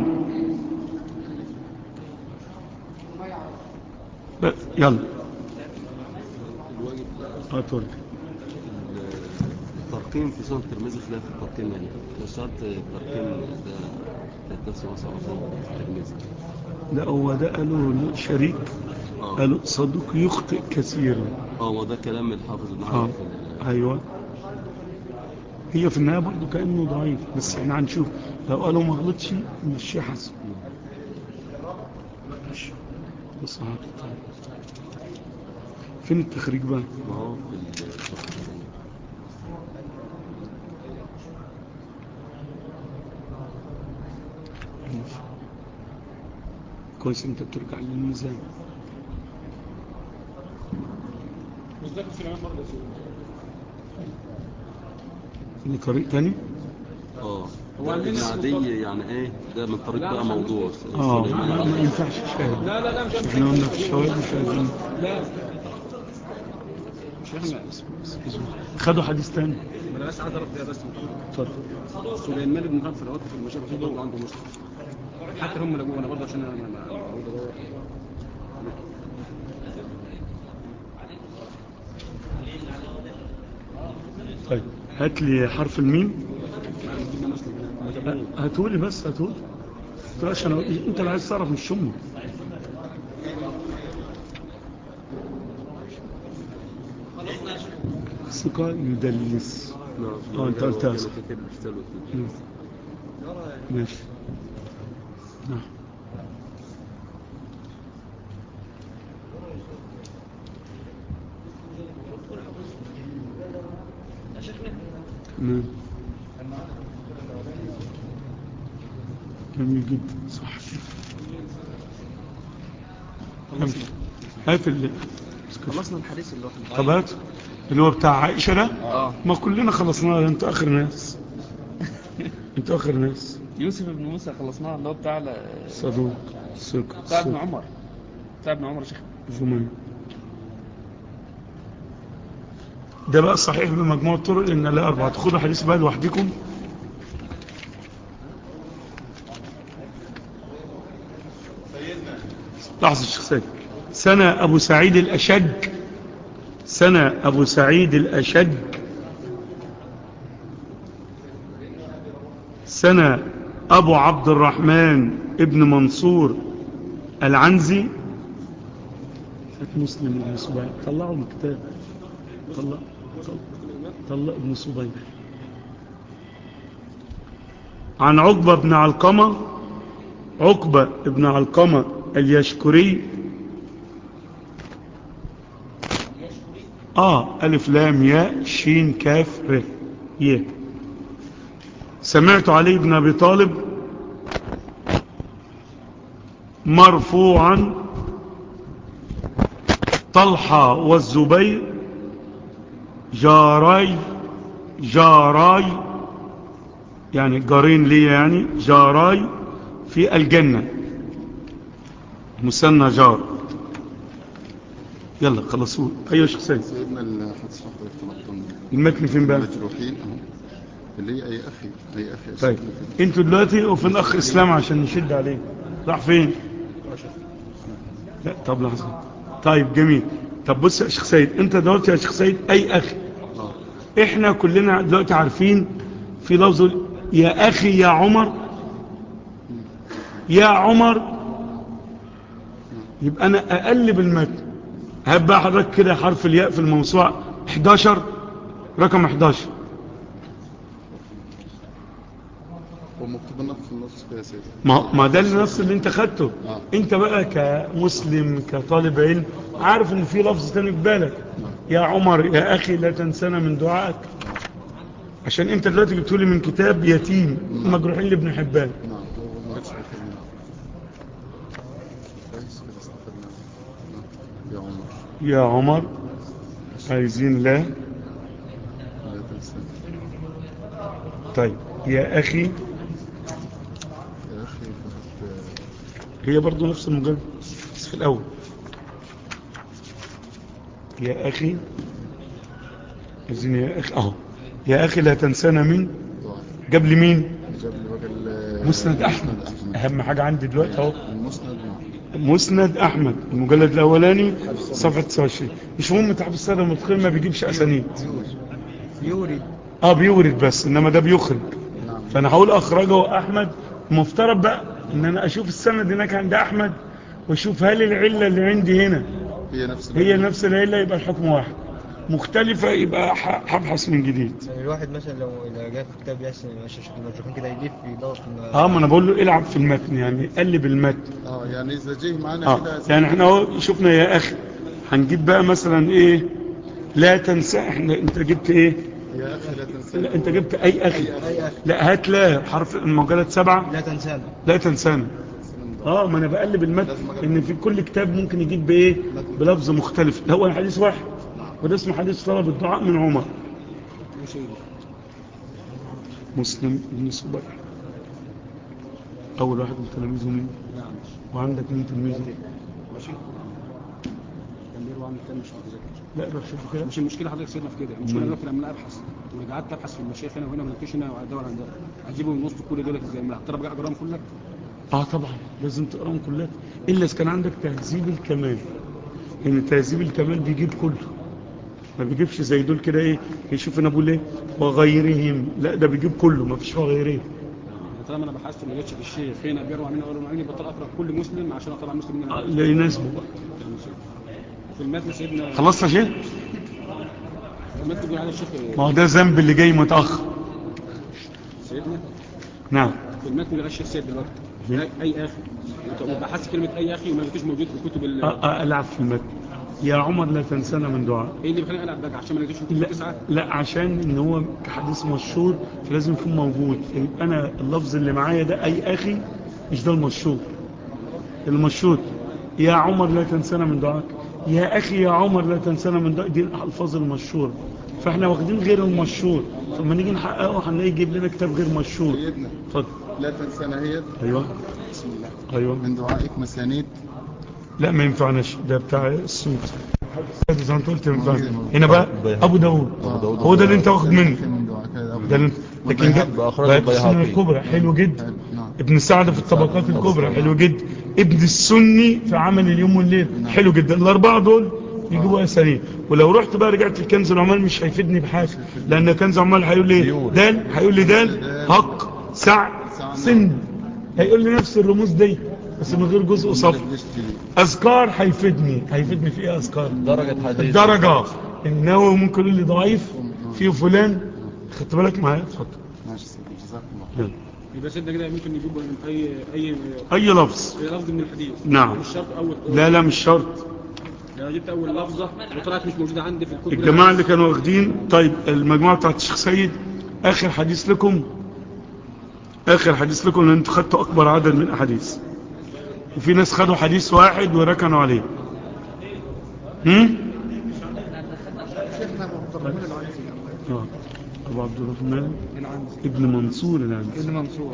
بس يلا أترك الطرف الترقيم في سنة الترمذي خلاف الترقيم يعني اشتهرت الترقيم ده كانت نفسي مثلا في الترمذي لا هو ده قالوا له شريك اه قالوا صدوق يخطئ كثيرا اه ما ده كلام الحافظ ابن اه حجر في ال- ايوه هي في النهايه برضه كانه ضعيف بس احنا هنشوف لو قالوا ما غلطش مشي حسن ماشي. بص هات. فين التخريج بقى ما هو في الترقيم ماشي. كويس انت بترجع للميزان مش ده في العمر ده سؤال في طريق تاني اه هو ده عندنا ابن اسمه عدي طارق. يعني ايه ده من طريق لا، بقى لا، موضوع اه سليمان. ما ما ينفعش شاهد لا لا لا مش احنا قلنا في الشواهد مش عايزين لا مش احنا خدوا حديث تاني ما انا بس عايز اعرف ده بس اتفضل سليمان بن حرب في الوقت في المشاكل برضه عنده مسلم حتى هم لقوه انا برضه عشان انا ما- ما- برضه بدور. طيب هات لي حرف الميم جبنا مسلم ما جابوه. هاتولي بس هاتولي تقولش انا انت اللي عايز تعرف مش امك ثقة يدلس نعم. اه انت قلتها كان صح. كاتب اشتغل وكده. مم. ماشي نعم نعم جميل جدا صح هات اللي خلصنا الحديث اللي هو طب هات اللي هو بتاع عائشة ده اه ما كلنا خلصناه انت اخر ناس انت اخر ناس يوسف بن موسى خلصناه اللي هو بتاع ال- صدوق ثقة بتاع ابن ثقة. عمر بتاع ابن عمر يا شيخ زمان ده بقى صحيح بمجموع الطرق ان لا اربعة خدوا حديث بقى لوحدكم لحظة الشخصية سنة ابو سعيد الاشج سنة ابو سعيد الاشج سنة ابو عبد الرحمن ابن منصور العنزي هات مسلم ابن صبيح طلعوا من كتاب طلع طلع, طلع ابن صبيح عن عقبة بن علقمة عقبة بن علقمة اليشكري آه ألف لام ياء شين كاف ر ي سمعت علي بن أبي طالب مرفوعا طلحة والزبير جاراي جاراي يعني جارين لي يعني جاراي في الجنة مثنى جار يلا خلصوا ايوه شخصين سيدنا الحديث حضرتك طلبتم المتن فين بقى مجروحين اهو اللي هي اي اخي اي اخي طيب أسلم كده. انتوا دلوقتي وفي الاخ اسلام عشان نشد عليه راح فين لا طب لحظة طيب جميل طب بص يا شيخ سيد انت دلوقتي يا شيخ سيد اي اخي اه احنا كلنا دلوقتي عارفين في لفظ يا اخي يا عمر يا عمر يبقى انا اقلب المتن هات بقى حضرتك كده حرف الياء في الموسوعة 11 رقم 11 ومكتوب لنا في النص كده يا سيدي ما ما ده النص اللي انت خدته آه. انت بقى كمسلم كطالب علم عارف ان في لفظ تاني في بالك يا عمر يا اخي لا تنسانا من دعائك عشان انت دلوقتي جبتولي من كتاب يتيم مجروحين لابن حبان نعم هو ما جاتش على كلمة كويس كده استفدنا نعم. يا عمر يا عمر عايزين لا لا تنسى طيب يا اخي يا اخي فقط هي برضو نفس المجرد بس في الاول يا اخي عايزين يا اخي اهو يا اخي لا تنسانا من ضعف جاب لي مين جاب لي بقى ال- مسند احمد مسند احمد اهم حاجة عندي دلوقتي اهو المسند نعم مسند احمد المجلد الاولاني صفحة 29 مش مهم تعب السادة المتقين ما بيجيبش اسانيد يوري اه بيورد بس انما ده بيخرج نعم فانا هقول اخرجه احمد مفترض بقى ان انا اشوف السند هناك عند احمد واشوف هل العلة اللي عندي هنا هي نفس هي العلة. نفس العلة يبقى الحكم واحد مختلفة يبقى ح- هبحث من جديد يعني الواحد مثلا لو لو جاء في كتاب ياسين ماشي المرجوحين كده يجيب في ضغط اه ما انا بقول له العب في المتن يعني قلب المتن اه يعني اذا جه معانا اه كده يعني احنا اهو شفنا يا اخي هنجيب بقى مثلا ايه لا تنسى احنا انت جبت ايه يا اخي لا تنسى لا انت جبت اي اخي أي أخي. لا هات لا حرف الموجلات سبعة لا تنسانا لا تنسانا اه ما انا بقلب المتن ان في كل كتاب ممكن يجيب بايه بلفظ مختلف هو الحديث واحد وده اسمه حديث طلب الدعاء من عمر مسلم بن صبيح اول واحد من تلاميذه مين وعندك مين تلميذه ماشي كان بيروح عامل تاني مش متذكر لا روح شوفه كده مش المشكله حضرتك سيدنا في كده المشكله دلوقتي لما ابحث ورجعت ابحث في المشايخ هنا وهنا ما لقيتش هنا وادور عند ده اجيبه من وسط كل دول ازاي ما هضطر بقى اقراهم كلك اه طبعا لازم تقراهم كلها الا اذا كان عندك تهذيب الكمال ان تهذيب الكمال بيجيب كله ما بيجيبش زي دول كده ايه يشوف انا بقول ايه وغيرهم لا ده بيجيب كله ما فيش وغيره يعني طالما انا بحثت وما لقيتش في الشيخ هنا بيروح منه ويروح مني بضطر اقرا كل مسلم عشان اطلع مسلم من آه، هنا لا يناسبه بقى في المتن سيدنا خلصت يا شيخ في المتن بيقول على الشيخ ما هو ده ذنب اللي جاي متاخر سيدنا نعم في المتن بيقول على الشيخ سيد دلوقتي أي- اي اخي وبحثت كلمه اي اخي وما لقيتوش موجود في كتب ال... آه، آه، العب في المتن يا عمر لا تنسانا من دعاء ايه اللي بيخليني العب بقى عشان ما لقيتوش في كتب لا, تسعه لا عشان ان هو كحديث مشهور فلازم يكون موجود فيبقى انا اللفظ اللي معايا ده اي اخي مش ده المشهور المشهور يا عمر لا تنسانا من دعائك يا اخي يا عمر لا تنسانا من دعائك دي الالفاظ المشهوره فاحنا واخدين غير المشهور فلما نيجي نحققه هنلاقي يجيب لنا كتاب غير مشهور سيدنا اتفضل لا تنسانا هي ايوه بسم الله ايوه من دعائك مسانيد لا ما ينفعناش ده بتاع السوق زي ما انت قلت ما ينفعش هنا بقى ابو داوود هو ده اللي انت واخد منه من دعائك يا أبو ده اللي انت لكن جاء بأخراج بقى السنة البيهقي. الكبرى حلو جدا نعم ابن سعد في الطبقات الكبرى حلو جدا ابن السني في عمل اليوم والليل حلو جدا الاربعه دول يجيبوا اسانيد ولو رحت بقى رجعت الكنز العمال مش هيفيدني بحاجه لان كنز العمال هيقول لي إيه؟ دال هيقول لي دال هق سع سن هيقول لي نفس الرموز دي بس من غير جزء صف اذكار هيفيدني هيفيدني في ايه اذكار درجة حديث الدرجه النووي ممكن يقول لي ضعيف فيه فلان خدت بالك معايا اتفضل ماشي سيدي جزاك الله يلا. يبقى سيدنا كده ممكن نجيب من اي اي اي لفظ أي لفظ من الحديث نعم. مش شرط اول لا لا مش شرط لو جبت اول لفظه وطلعت مش موجوده عندي في الكتب الجماعة اللي كانوا واخدين طيب المجموعة بتاعت الشيخ سيد اخر حديث لكم اخر حديث لكم ان انتوا خدتوا اكبر عدد من احاديث وفي ناس خدوا حديث واحد وركنوا عليه هم؟ آه. ابو عبد الرحمن ابن منصور العنزي ابن منصور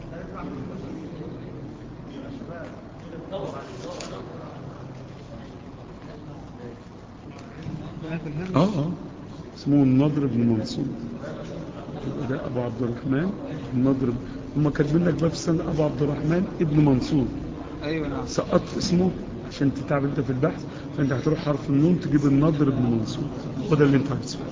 اه اه اسمه النضر بن منصور يبقى ده ابو عبد الرحمن النضر هم كاتبين لك بقى في السنه ابو عبد الرحمن ابن منصور ايوه نعم سقطت اسمه عشان تتعب انت في البحث فانت هتروح حرف النون تجيب النضر بن منصور وده اللي انت عايزه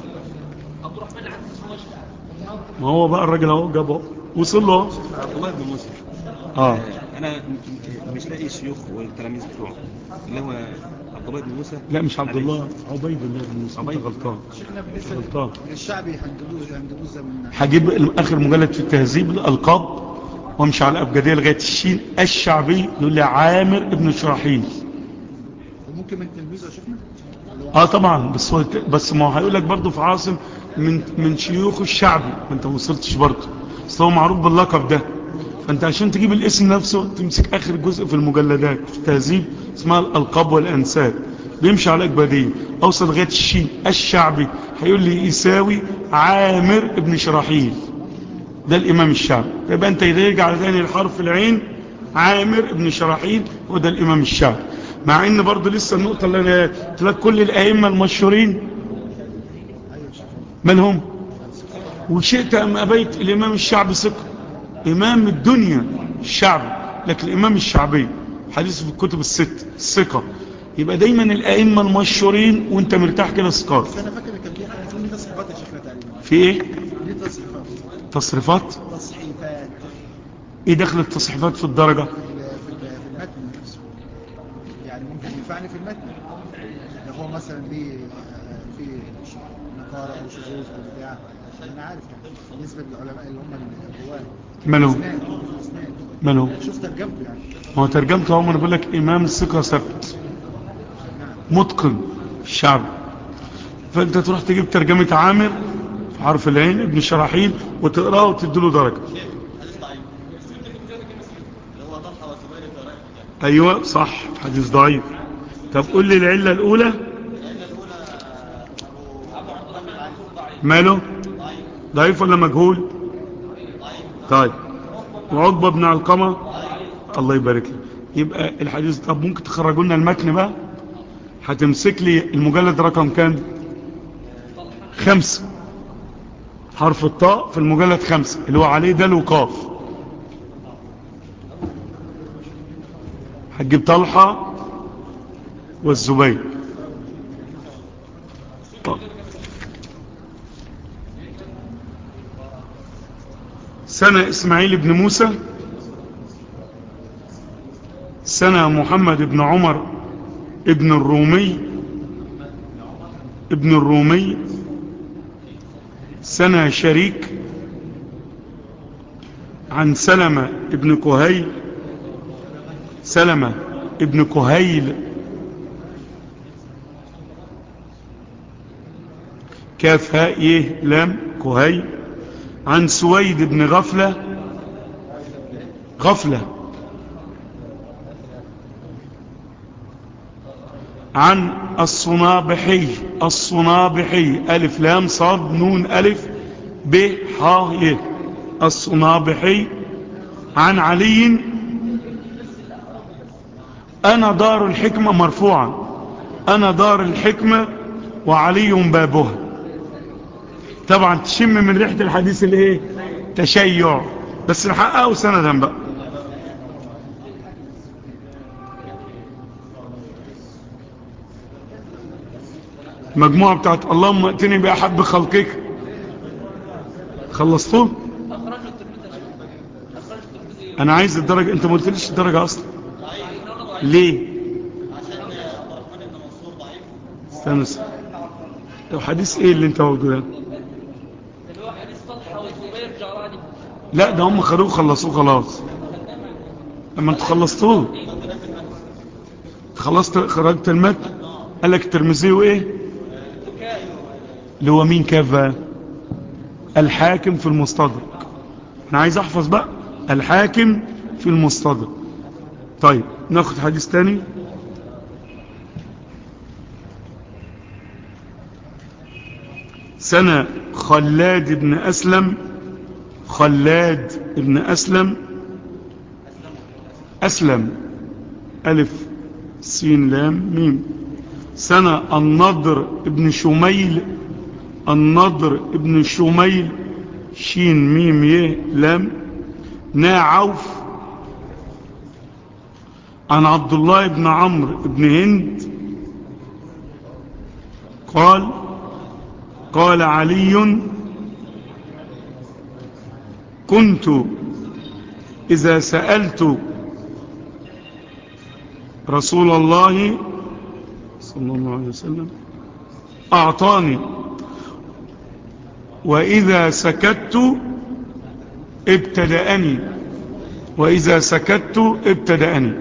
ما هو بقى الراجل اهو جابه وصل له اهو. عبد الله بن موسى اه انا م- م- مش لاقي الشيوخ والتلاميذ بتوعه اللي هو عبد الله بن موسى لا مش عبد الله عبيد الله بن موسى انت عبيد. غلطان غلطان الشعبي هندلوز هندلوز من هجيب اخر مجلد في التهذيب الالقاب وامشي على الابجديه لغايه الشين الشعبي يقول لي عامر ابن شراحيل وممكن من تلميذه يا شيخنا اه طبعا بس هو بس ما هو هيقول لك برضه في عاصم من من شيوخ الشعبي ما انت ما وصلتش برضه بس هو معروف باللقب ده فانت عشان تجيب الاسم نفسه تمسك اخر جزء في المجلدات في التهذيب اسمها الالقاب والانساب بيمشي على الاجباديه اوصل لغايه الشين الشعبي هيقول لي يساوي عامر ابن شراحيل ده الامام الشعبي يبقى انت يرجع على تاني الحرف العين عامر ابن شراحيل وده الامام الشعبي مع ان برضه لسه النقطه اللي انا قلت لك كل الائمه المشهورين من هم وشئت ام ابيت الامام الشعبي ثقه امام الدنيا الشعبي لكن الامام الشعبي حديث في الكتب الست الثقه يبقى دايما الائمه المشهورين وانت مرتاح كده ثقات انا فاكر كان في حاجه تقول لي ده صفات يا شيخنا تقريبا في ايه تصريفات تصحيفات ايه دخل التصحيفات في الدرجة في ال- في ال- في المتن نفسه يعني ممكن ينفعني في المتن لو هو مثلا ليه آه، في نقارة او شذوذ او بتاع انا عارف يعني بالنسبة للعلماء اللي هم الرواه ماله الاسناد الاسناد ماله شوف ترجمته يعني هو ترجمته هو انا بقول لك امام الثقة ثبت متقن في الشعب فانت تروح تجيب ترجمة عامر في حرف العين ابن شراحيل وتقراه وتديله درجة ايوه صح حديث ضعيف طب قول لي العلة الاولى ماله ضعيف ولا مجهول طيب وعقبة بن علقمة الله يبارك لك يبقى الحديث طب ممكن تخرجوا لنا المتن بقى هتمسك لي المجلد رقم كام خمسة حرف الطاء في المجلد خمسة اللي هو عليه دال وقاف هتجيب طلحة والزبير طب. سنة إسماعيل بن موسى سنة محمد بن عمر ابن الرومي ابن الرومي سنة شريك عن سلمة ابن كهيل سلمة ابن كهيل كاف هاء يه لام كهيل عن سويد بن غفلة غفلة عن الصنابحي الصنابحي ألف لام صاد نون ألف ب ح ي الصنابحي عن علي أنا دار الحكمة مرفوعا أنا دار الحكمة وعلي بابها طبعا تشم من ريحة الحديث الايه تشيع بس نحققه سندا بقى المجموعة بتاعت اللهم ائتني بأحب خلقك خلصتوه انا عايز الدرجة انت ما قلتليش الدرجة اصلا ليه استنى استنى. لو حديث ايه اللي انت واخده ده اللي هو حديث طلحه والزبير جعراني لا ده هم خدوه خلصوه خلاص لما انتوا خلصتوه خلصت خرجت المتن قال لك الترمذي وايه اللي هو مين كاف بقى الحاكم في المستدرك انا عايز احفظ بقى الحاكم في المستدرك طيب ناخد حديث تاني سنة خلاد بن أسلم خلاد بن أسلم أسلم ألف سين لام ميم سنة النضر ابن شميل النضر ابن شميل شين ميم يه لام نا عوف عن عبد الله بن عمرو بن هند قال قال علي كنت إذا سألت رسول الله صلى الله عليه وسلم أعطاني وإذا سكت ابتدأني وإذا سكت ابتدأني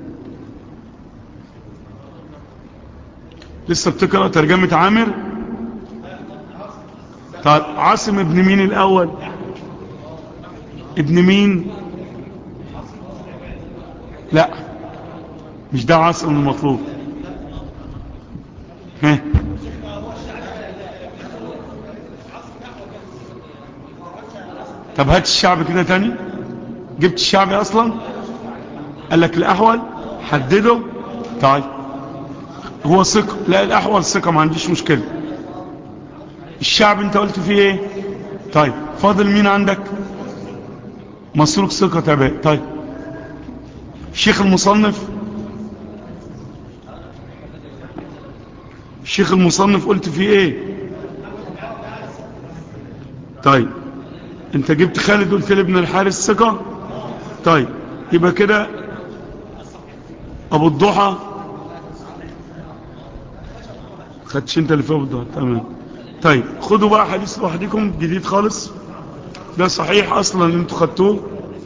لسه بتقرأ ترجمة عامر طيب عاصم ابن مين الأول ابن مين لا مش ده عاصم المطلوب ها طب هات الشعب كده تاني جبت الشعبي اصلا قال لك الاحول حدده طيب هو ثقة لا الاحول ثقة ما عنديش مشكلة الشعب انت قلت فيه ايه طيب فاضل مين عندك مسروق ثقة تابع طيب الشيخ المصنف الشيخ المصنف قلت فيه ايه طيب انت جبت خالد قلت لي ابن الحارث ثقة طيب يبقى كده ابو الضحى خدش انت اللي فيه ابو الضحى تمام طيب خدوا بقى حديث لوحدكم جديد خالص ده صحيح اصلا انتوا خدتوه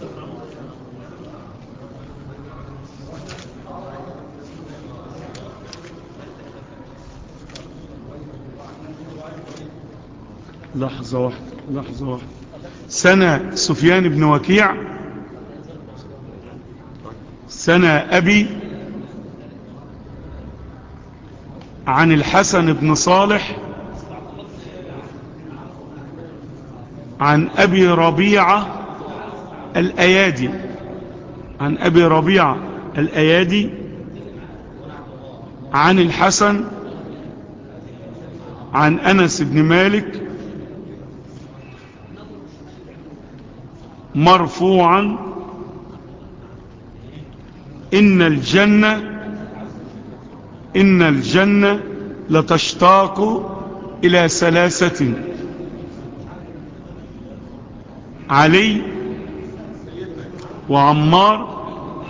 لحظة واحدة لحظة واحدة سنة سفيان بن وكيع سنة أبي عن الحسن بن صالح عن أبي ربيعة الأيادي عن أبي ربيعة الأيادي عن الحسن عن أنس بن مالك مرفوعا إن الجنة إن الجنة لتشتاق إلى ثلاثة علي وعمار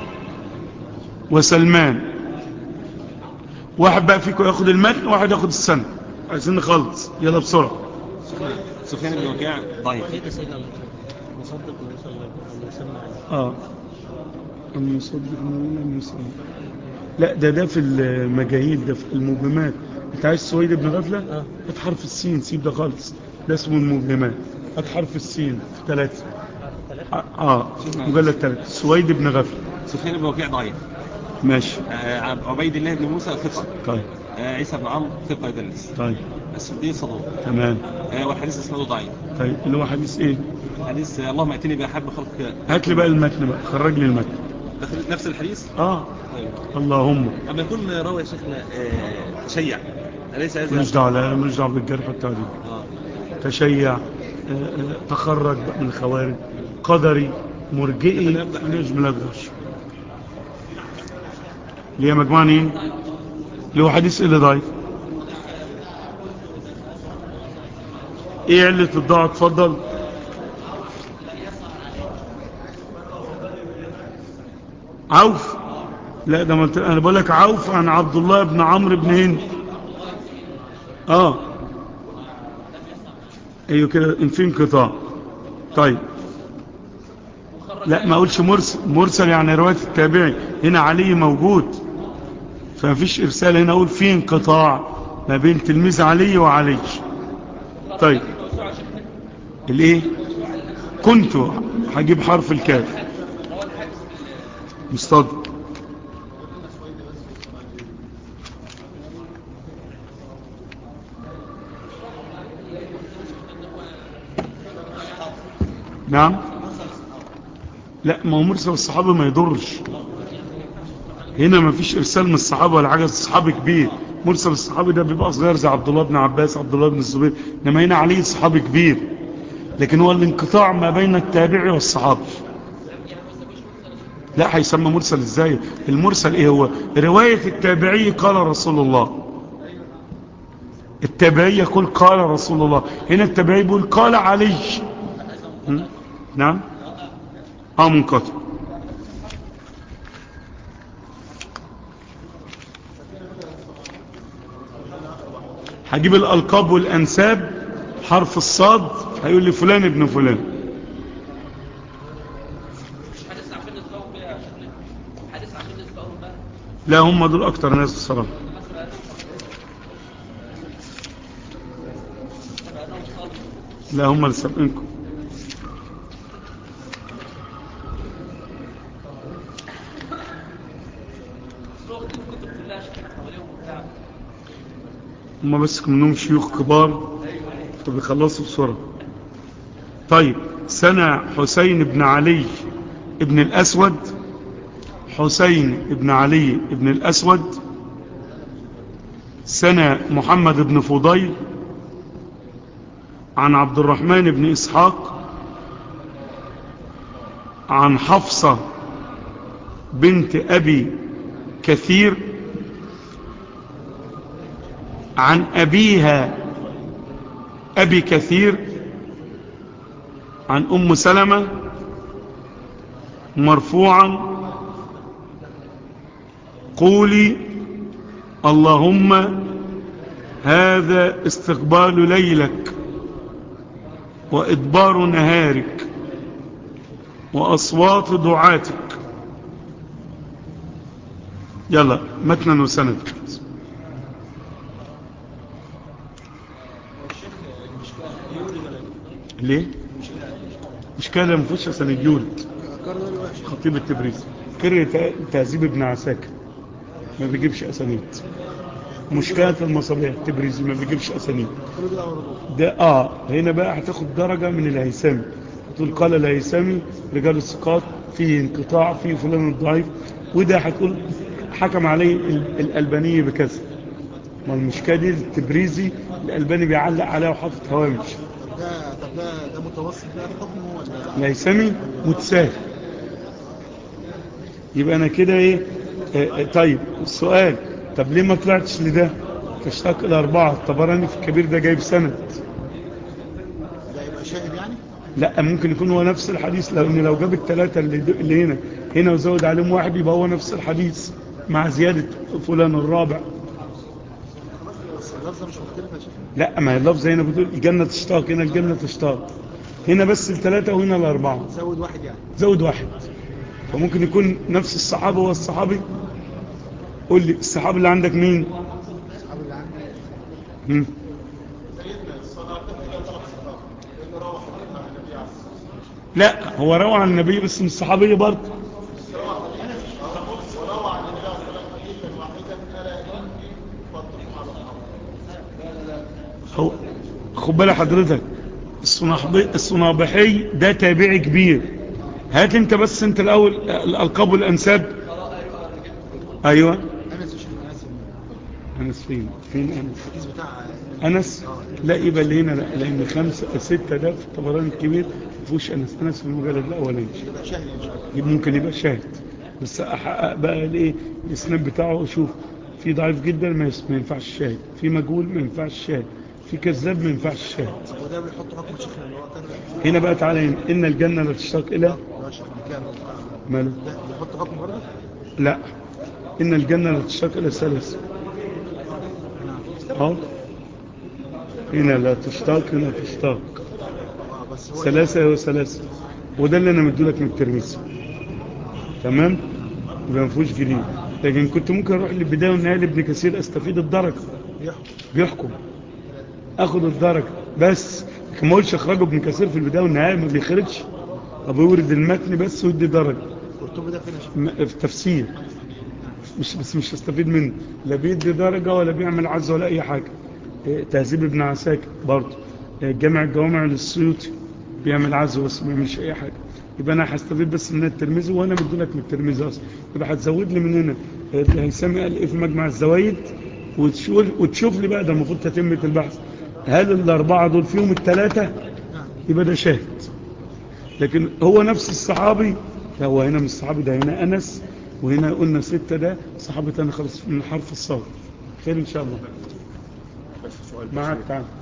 وسلمان واحد بقى فيكم ياخد المتن واحد ياخد السنة عايزين نخلص يلا بسرعة سفيان بن وكيع ضعيف كيف سيدنا مصدق ويسمى اه المصدق المصدق لا ده ده في المجاهيل ده في المبهمات انت عايز سويد بن غفلة آه. هات حرف السين سيب ده خالص ده اسمه المبهمات هات حرف السين في ثلاثة اه, آه. مجلد ثلاثة سويد بن غفلة سفيان بن وكيع ضعيف ماشي آه، عب- عبيد الله بن موسى ثقة طيب آه، عيسى بن عمرو ثقة يدلس طيب السدي صدوق تمام آه، والحديث اسناده ضعيف طيب اللي هو حديث ايه حديث آه، اللهم اتني باحب خلق هات لي بقى المتن بقى خرج لي المتن داخل نفس الحديث اه طيب اللهم اما يكون راوي يا شيخنا آه، تشيع أليس هذا مش دعوه لا مش دعوه بالجرح والتعديل آه. تشيع آه، آه، تخرج بقى من الخوارج قدري مرجئي نجم الأقدش اللي هي مجموعة ايه اللي هو حديث اللي ضعيف ايه علة الضاعة اتفضل عوف لا ده ما قلت- انا بقول لك عوف عن عبد الله بن عمرو بن هند اه ايوه كده ان في انقطاع طيب لا ما اقولش مرسل مرسل يعني روايه التابعي هنا علي موجود فما فيش ارسال هنا اقول في انقطاع ما بين تلميذ علي وعلي طيب الايه كنت هجيب حرف الكاف مصطدق نعم لا ما هو مرسل الصحابة ما يضرش هنا ما فيش ارسال من الصحابة ولا حاجة الصحابي كبير مرسل الصحابي ده بيبقى صغير زي عبد الله بن عباس عبد الله بن الزبير انما هنا عليه صحابي كبير لكن هو الانقطاع ما بين التابعي والصحابي لا هيسمى مرسل ازاي المرسل ايه هو رواية التابعي قال رسول الله التابعي يقول قال رسول الله هنا التابعي بيقول قال علي م? نعم اه منقطع هجيب الالقاب والانساب حرف الصاد هيقول لي فلان ابن فلان حديث عشان نتفاهم بيها يا شيخنا حديث عشان نتفاهم بقى لا هم دول اكتر ناس الصراحه لا هم اللي سابقينكم صوت الكتب كلها شيخنا حواليهم وبتاع هم بس منهم شيوخ كبار فبيخلصوا بسرعة طيب سنة حسين بن علي ابن الأسود حسين بن علي ابن الأسود سنة محمد بن فضيل عن عبد الرحمن بن إسحاق عن حفصة بنت أبي كثير عن أبيها أبي كثير عن أم سلمة مرفوعا قولي اللهم هذا استقبال ليلك وإدبار نهارك وأصوات دعاتك يلا متنا وسند ليه مشكلة مفوش عشان يولد خطيب التبريز كر تهذيب ابن عساكر ما بيجيبش أسانيد مشكلة المصابيح التبريزي ما بيجيبش أسانيد ده اه هنا بقى هتاخد درجة من الهيثمي تقول قال الهيثمي رجال الثقات فيه انقطاع فيه فلان الضعيف وده هتقول حكم عليه ال- الألباني بكذا ما المشكلة دي التبريزي الألباني بيعلق عليها وحاطط هوامش طب ده طب ده ده متوسط بقى في حكمه ولا الهيثمي متساهل يبقى انا كده ايه آه، آه، طيب السؤال طب ليه ما طلعتش لده تشتاق الى اربعة الطبراني في الكبير ده جايب سند ده يبقى شاهد يعني لا ممكن يكون هو نفس الحديث لان لو جاب الثلاثة اللي, اللي هنا هنا وزود عليهم واحد يبقى هو نفس الحديث مع زيادة فلان الرابع بس اللفظه مش مختلفه يا شيخ لا ما هي اللفظ هنا بتقول الجنة تشتاق هنا الجنة تشتاق هنا بس الثلاثة وهنا الأربعة زود واحد يعني زود واحد فممكن يكون نفس الصحابة هو الصحابي قول لي الصحابي اللي عندك مين اصحاب اللي عندي مم. لا هو روى عن النبي بس مش صحابي برضه هو خد بالك حضرتك الصناحبي الصنابحي ده تابعي كبير هات انت بس انت الاول الالقاب والانساب ايوه انس مش انس انس فين فين انس الحديث بتاع انس لا يبقى اللي هنا لا لان خمسة ستة ده في الطبراني الكبير ما فيهوش انس انس في المجلد الاولاني يبقى شاهد ان شاء الله يبقى ممكن يبقى شاهد بس احقق بقى الايه الاسناد بتاعه واشوف في ضعيف جدا ما يس- ما ينفعش شاهد في مجهول ما ينفعش شاهد في كذاب ما ينفعش شاهد وده بيحط حكم شيخنا اللي هو كان هنا بقى تعالى هنا ان الجنه لا تشتاق الى اللي هو شيخ بكام ماله ده بيحط حكم برضه لا ان الجنه لا تشتاق الى ثلاث اه هنا لا تشتاق هنا تشتاق اه بس هو ثلاثة وثلاثة وده اللي انا مدولك من الترمذي تمام يبقى ما فيهوش جديد لكن كنت ممكن اروح للبدايه والنهايه لابن كثير استفيد الدرجه بيحكم بيحكم اخد الدرجه بس لكن ما اقولش اخرجه ابن كثير في البدايه والنهايه ما بيخرجش طب يورد المتن بس ويدي درجه قرطبي ده فين يا شيخ م- في تفسير مش بس مش هستفيد منه لا بيدي درجة ولا بيعمل عز ولا أي حاجة إيه، تهذيب ابن عساكر برضه إيه، جامع الجوامع للسيوطي بيعمل عز بس ما بيعملش أي حاجة يبقى أنا هستفيد بس من الترمذي وأنا مديلك من الترمذي أصلا يبقى هتزود لي من هنا إيه، هيسمي قال إيه في مجمع الزوايد وتشوف, وتشوف لي بقى ده المفروض تتمة البحث هل الأربعة دول فيهم الثلاثة يبقى ده شاهد لكن هو نفس الصحابي لا هو هنا مش الصحابي ده هنا أنس وهنا قلنا ستة ده صحابي تاني خلص من حرف الصوت خير إن شاء الله بس سؤال معك بسيط. تعال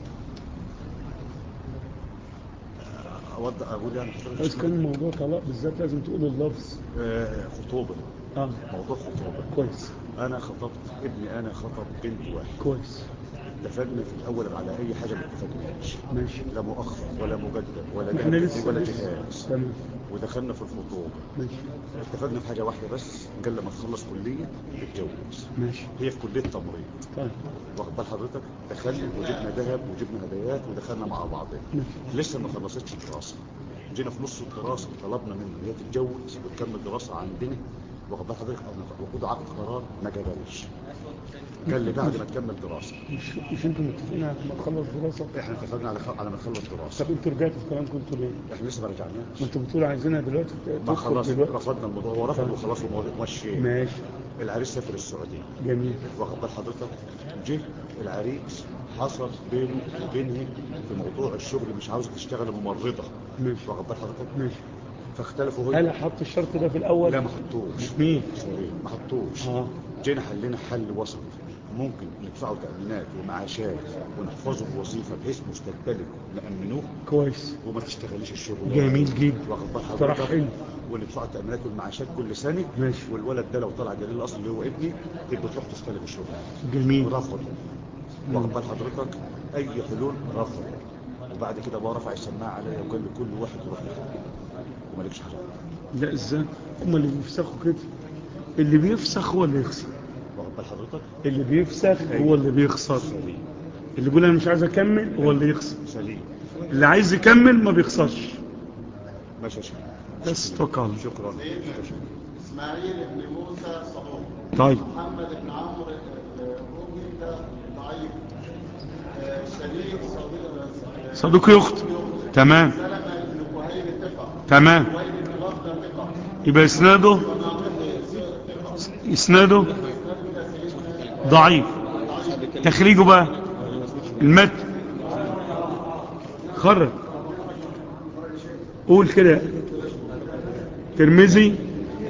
أوضح أقول يعني حضرتك بس كان موضوع طلاق بالذات لازم تقول اللفظ آه، خطوبة اه موضوع خطوبة كويس أنا خطبت ابني أنا خطب بنت واحد كويس اتفقنا في الأول على أي حاجة ما اتفقناش ماشي لا مؤخر ولا مجدد ولا احنا دهب لسه ولا لسه. جهاز تمام ودخلنا في الخطوبة ماشي اتفقنا في حاجة واحدة بس قال لما تخلص كلية تتجوز ماشي هي في كلية تمريض طيب واخد بال حضرتك دخلنا وجبنا ذهب وجبنا هدايات ودخلنا مع بعضنا ماشي لسه ما خلصتش دراسة جينا في نص الدراسة طلبنا منه ان هي تتجوز وتكمل دراسة عندنا واخد بال حضرتك انا وخد عقد قرار ما جابليش قال لي بعد ما تكمل دراسة مش مش انتوا متفقين على ما تخلص دراسة احنا اتفقنا على خ... على ما تخلص دراسة طب انتوا رجعتوا في كلامكم انتوا ليه؟ احنا لسه ما رجعناش ما انتوا بتقولوا عايزينها دلوقتي ما تدخل خلاص دلوقتي رفضنا الموضوع هو رفض وخلاص ومشي ماشي العريس سافر السعودية جميل واخد بال حضرتك جه العريس حصل بينه وبينها في موضوع الشغل مش عاوزة تشتغل ممرضة ماشي واخد بال حضرتك ماشي فاختلفوا هو هل حط الشرط ده في الأول؟ لا ما حطوش مين؟ سوري ما حطوش اه جينا حلينا حل وسط ممكن ندفعه تأمينات ومعاشات ونحفظه بوظيفة بحيث مستقبله نأمنوه كويس وما تشتغليش الشغل جميل جدا واخد بال اقتراح حضرتك حلو وندفعه التأمينات والمعاشات كل سنة ماشي. والولد ده لو طلع جليل الأصل اللي هو ابني تبقى تروح تستلم الشغل جميل رفض واخد بال حضرتك أي حلول رفض وبعد كده بقى رفع السماعة عليا وقال لي كل واحد يروح لحاله ومالكش حاجة لا ازاي هم اللي بيفسخوا كده اللي بيفسخ هو اللي يخسر واخد بال حضرتك اللي بيفسخ هو اللي بيخسر اللي يقول انا مش عايز اكمل هو اللي يخسر سليم اللي عايز يكمل ما بيخسرش ماشي يا شيخ بس توكل شكرا اسماعيل بن موسى صدوق طيب محمد بن عمرو الرومي ده ضعيف آه، شريف صديق صديق يخت تمام سلمة بن كهيل ثقة تمام وائل بن لفظة ثقة يبقى اسناده اسناده ضعيف تخريجه بقى المتن خرج قول كده ترمذي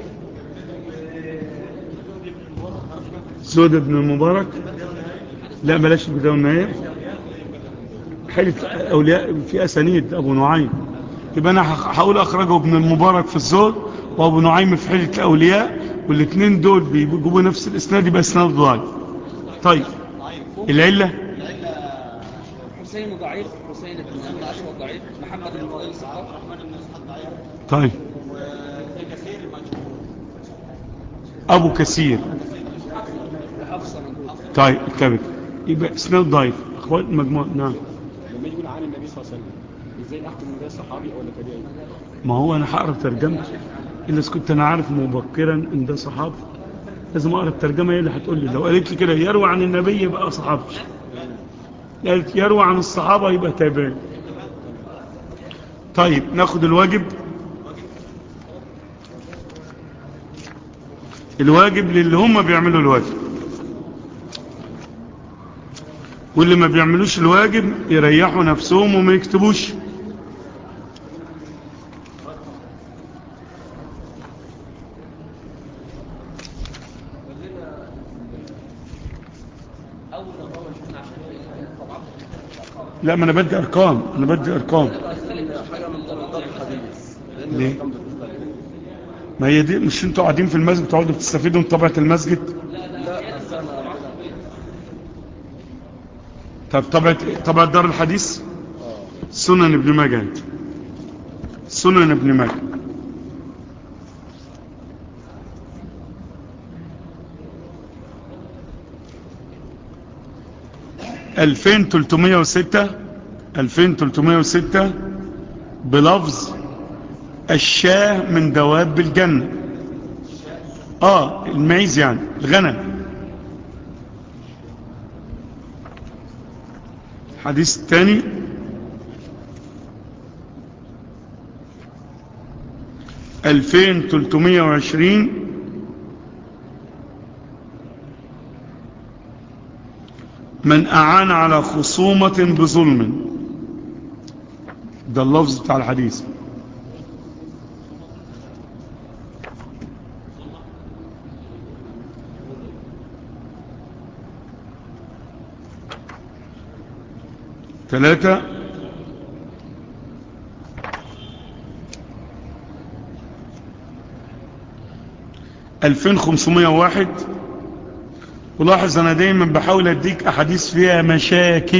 زود بن المبارك لا بلاش البداية والنهاية حلف أولياء في أسانيد أبو نعيم يبقى أنا هقول أخرجه ابن المبارك في الزهد وأبو نعيم في حلة الأولياء والاثنين دول بيجيبوا نفس الإسناد يبقى إسناد ضعيف طيب العلة حسين ضعيف حسين بن أبي أشوط ضعيف محمد بن فضيل الصقر طيب أبو كثير وحفصة من حفصة طيب كبد يبقى إسناد ضعيف أخوات المجموعة نعم لما يجي يقول عن النبي صلى الله عليه وسلم ازاي احكم ان ده صحابي ولا تابعي ما هو أنا هقرا ترجمته إلا إذا كنت أنا عارف مبكرا إن ده صحابي لازم أقرا الترجمة هي اللي هتقول لي لو قالت لي كده يروى عن النبي يبقى صحابي قالت يروى عن الصحابة يبقى تابعي طيب ناخد الواجب الواجب للي هم بيعملوا الواجب واللي ما بيعملوش الواجب يريحوا نفسهم وما يكتبوش أول نظام شفنا عشان طبعا لا ما انا بدي ارقام انا بدي ارقام حاجة من ضمن الحديث لأن ليه؟ الأرقام بتختلف. ما هي دي مش انتوا قاعدين في المسجد بتقعدوا بتستفيدوا من طبيعة المسجد لا أصل أنا عندنا طب طبيعة طبيعة دار الحديث سنن ابن ماجه سنن ابن ماجه ألفين تلتمية وستة ألفين تلتمية وستة بلفظ الشاه من دواب الجنة اه المعيز يعني الغنم الحديث الثاني ألفين تلتمية وعشرين من أعان على خصومة بظلم ده اللفظ بتاع الحديث ثلاثة ألفين خمسمائة واحد ولاحظ أنا دايما بحاول أديك أحاديث فيها مشاكل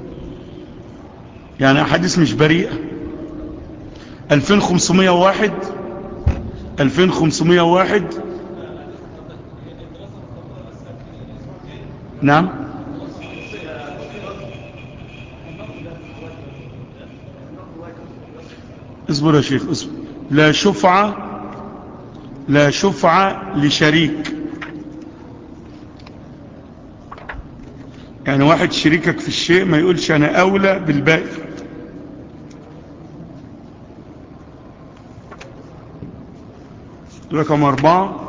يعني أحاديث مش بريئة ألفين خمسمائة واحد ألفين خمسمائة واحد نعم اصبر يا شيخ اصبر لا شفعة لا شفعة لشريك يعني واحد شريكك في الشيء ما يقولش انا اولى بالباقي رقم اربعة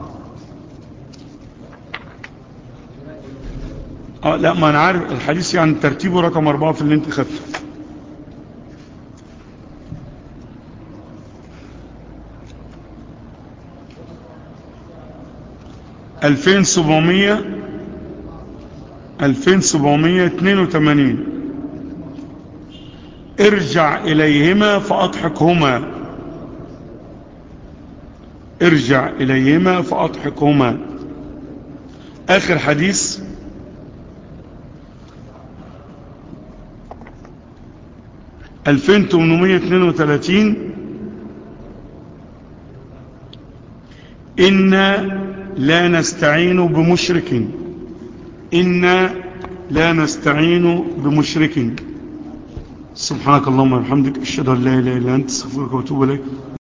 اه لا ما انا عارف الحديث يعني ترتيبه رقم اربعة في اللي انت خدته ألفين سبعمية 2782 ارجع إليهما فأضحكهما ارجع إليهما فأضحكهما آخر حديث ألفين تمنمية اتنين وتلاتين إنا لا نستعين بمشرك إنا لا نستعين بمشرك سبحانك اللهم وبحمدك أشهد أن لا إله إلا أنت استغفرك وأتوب إليك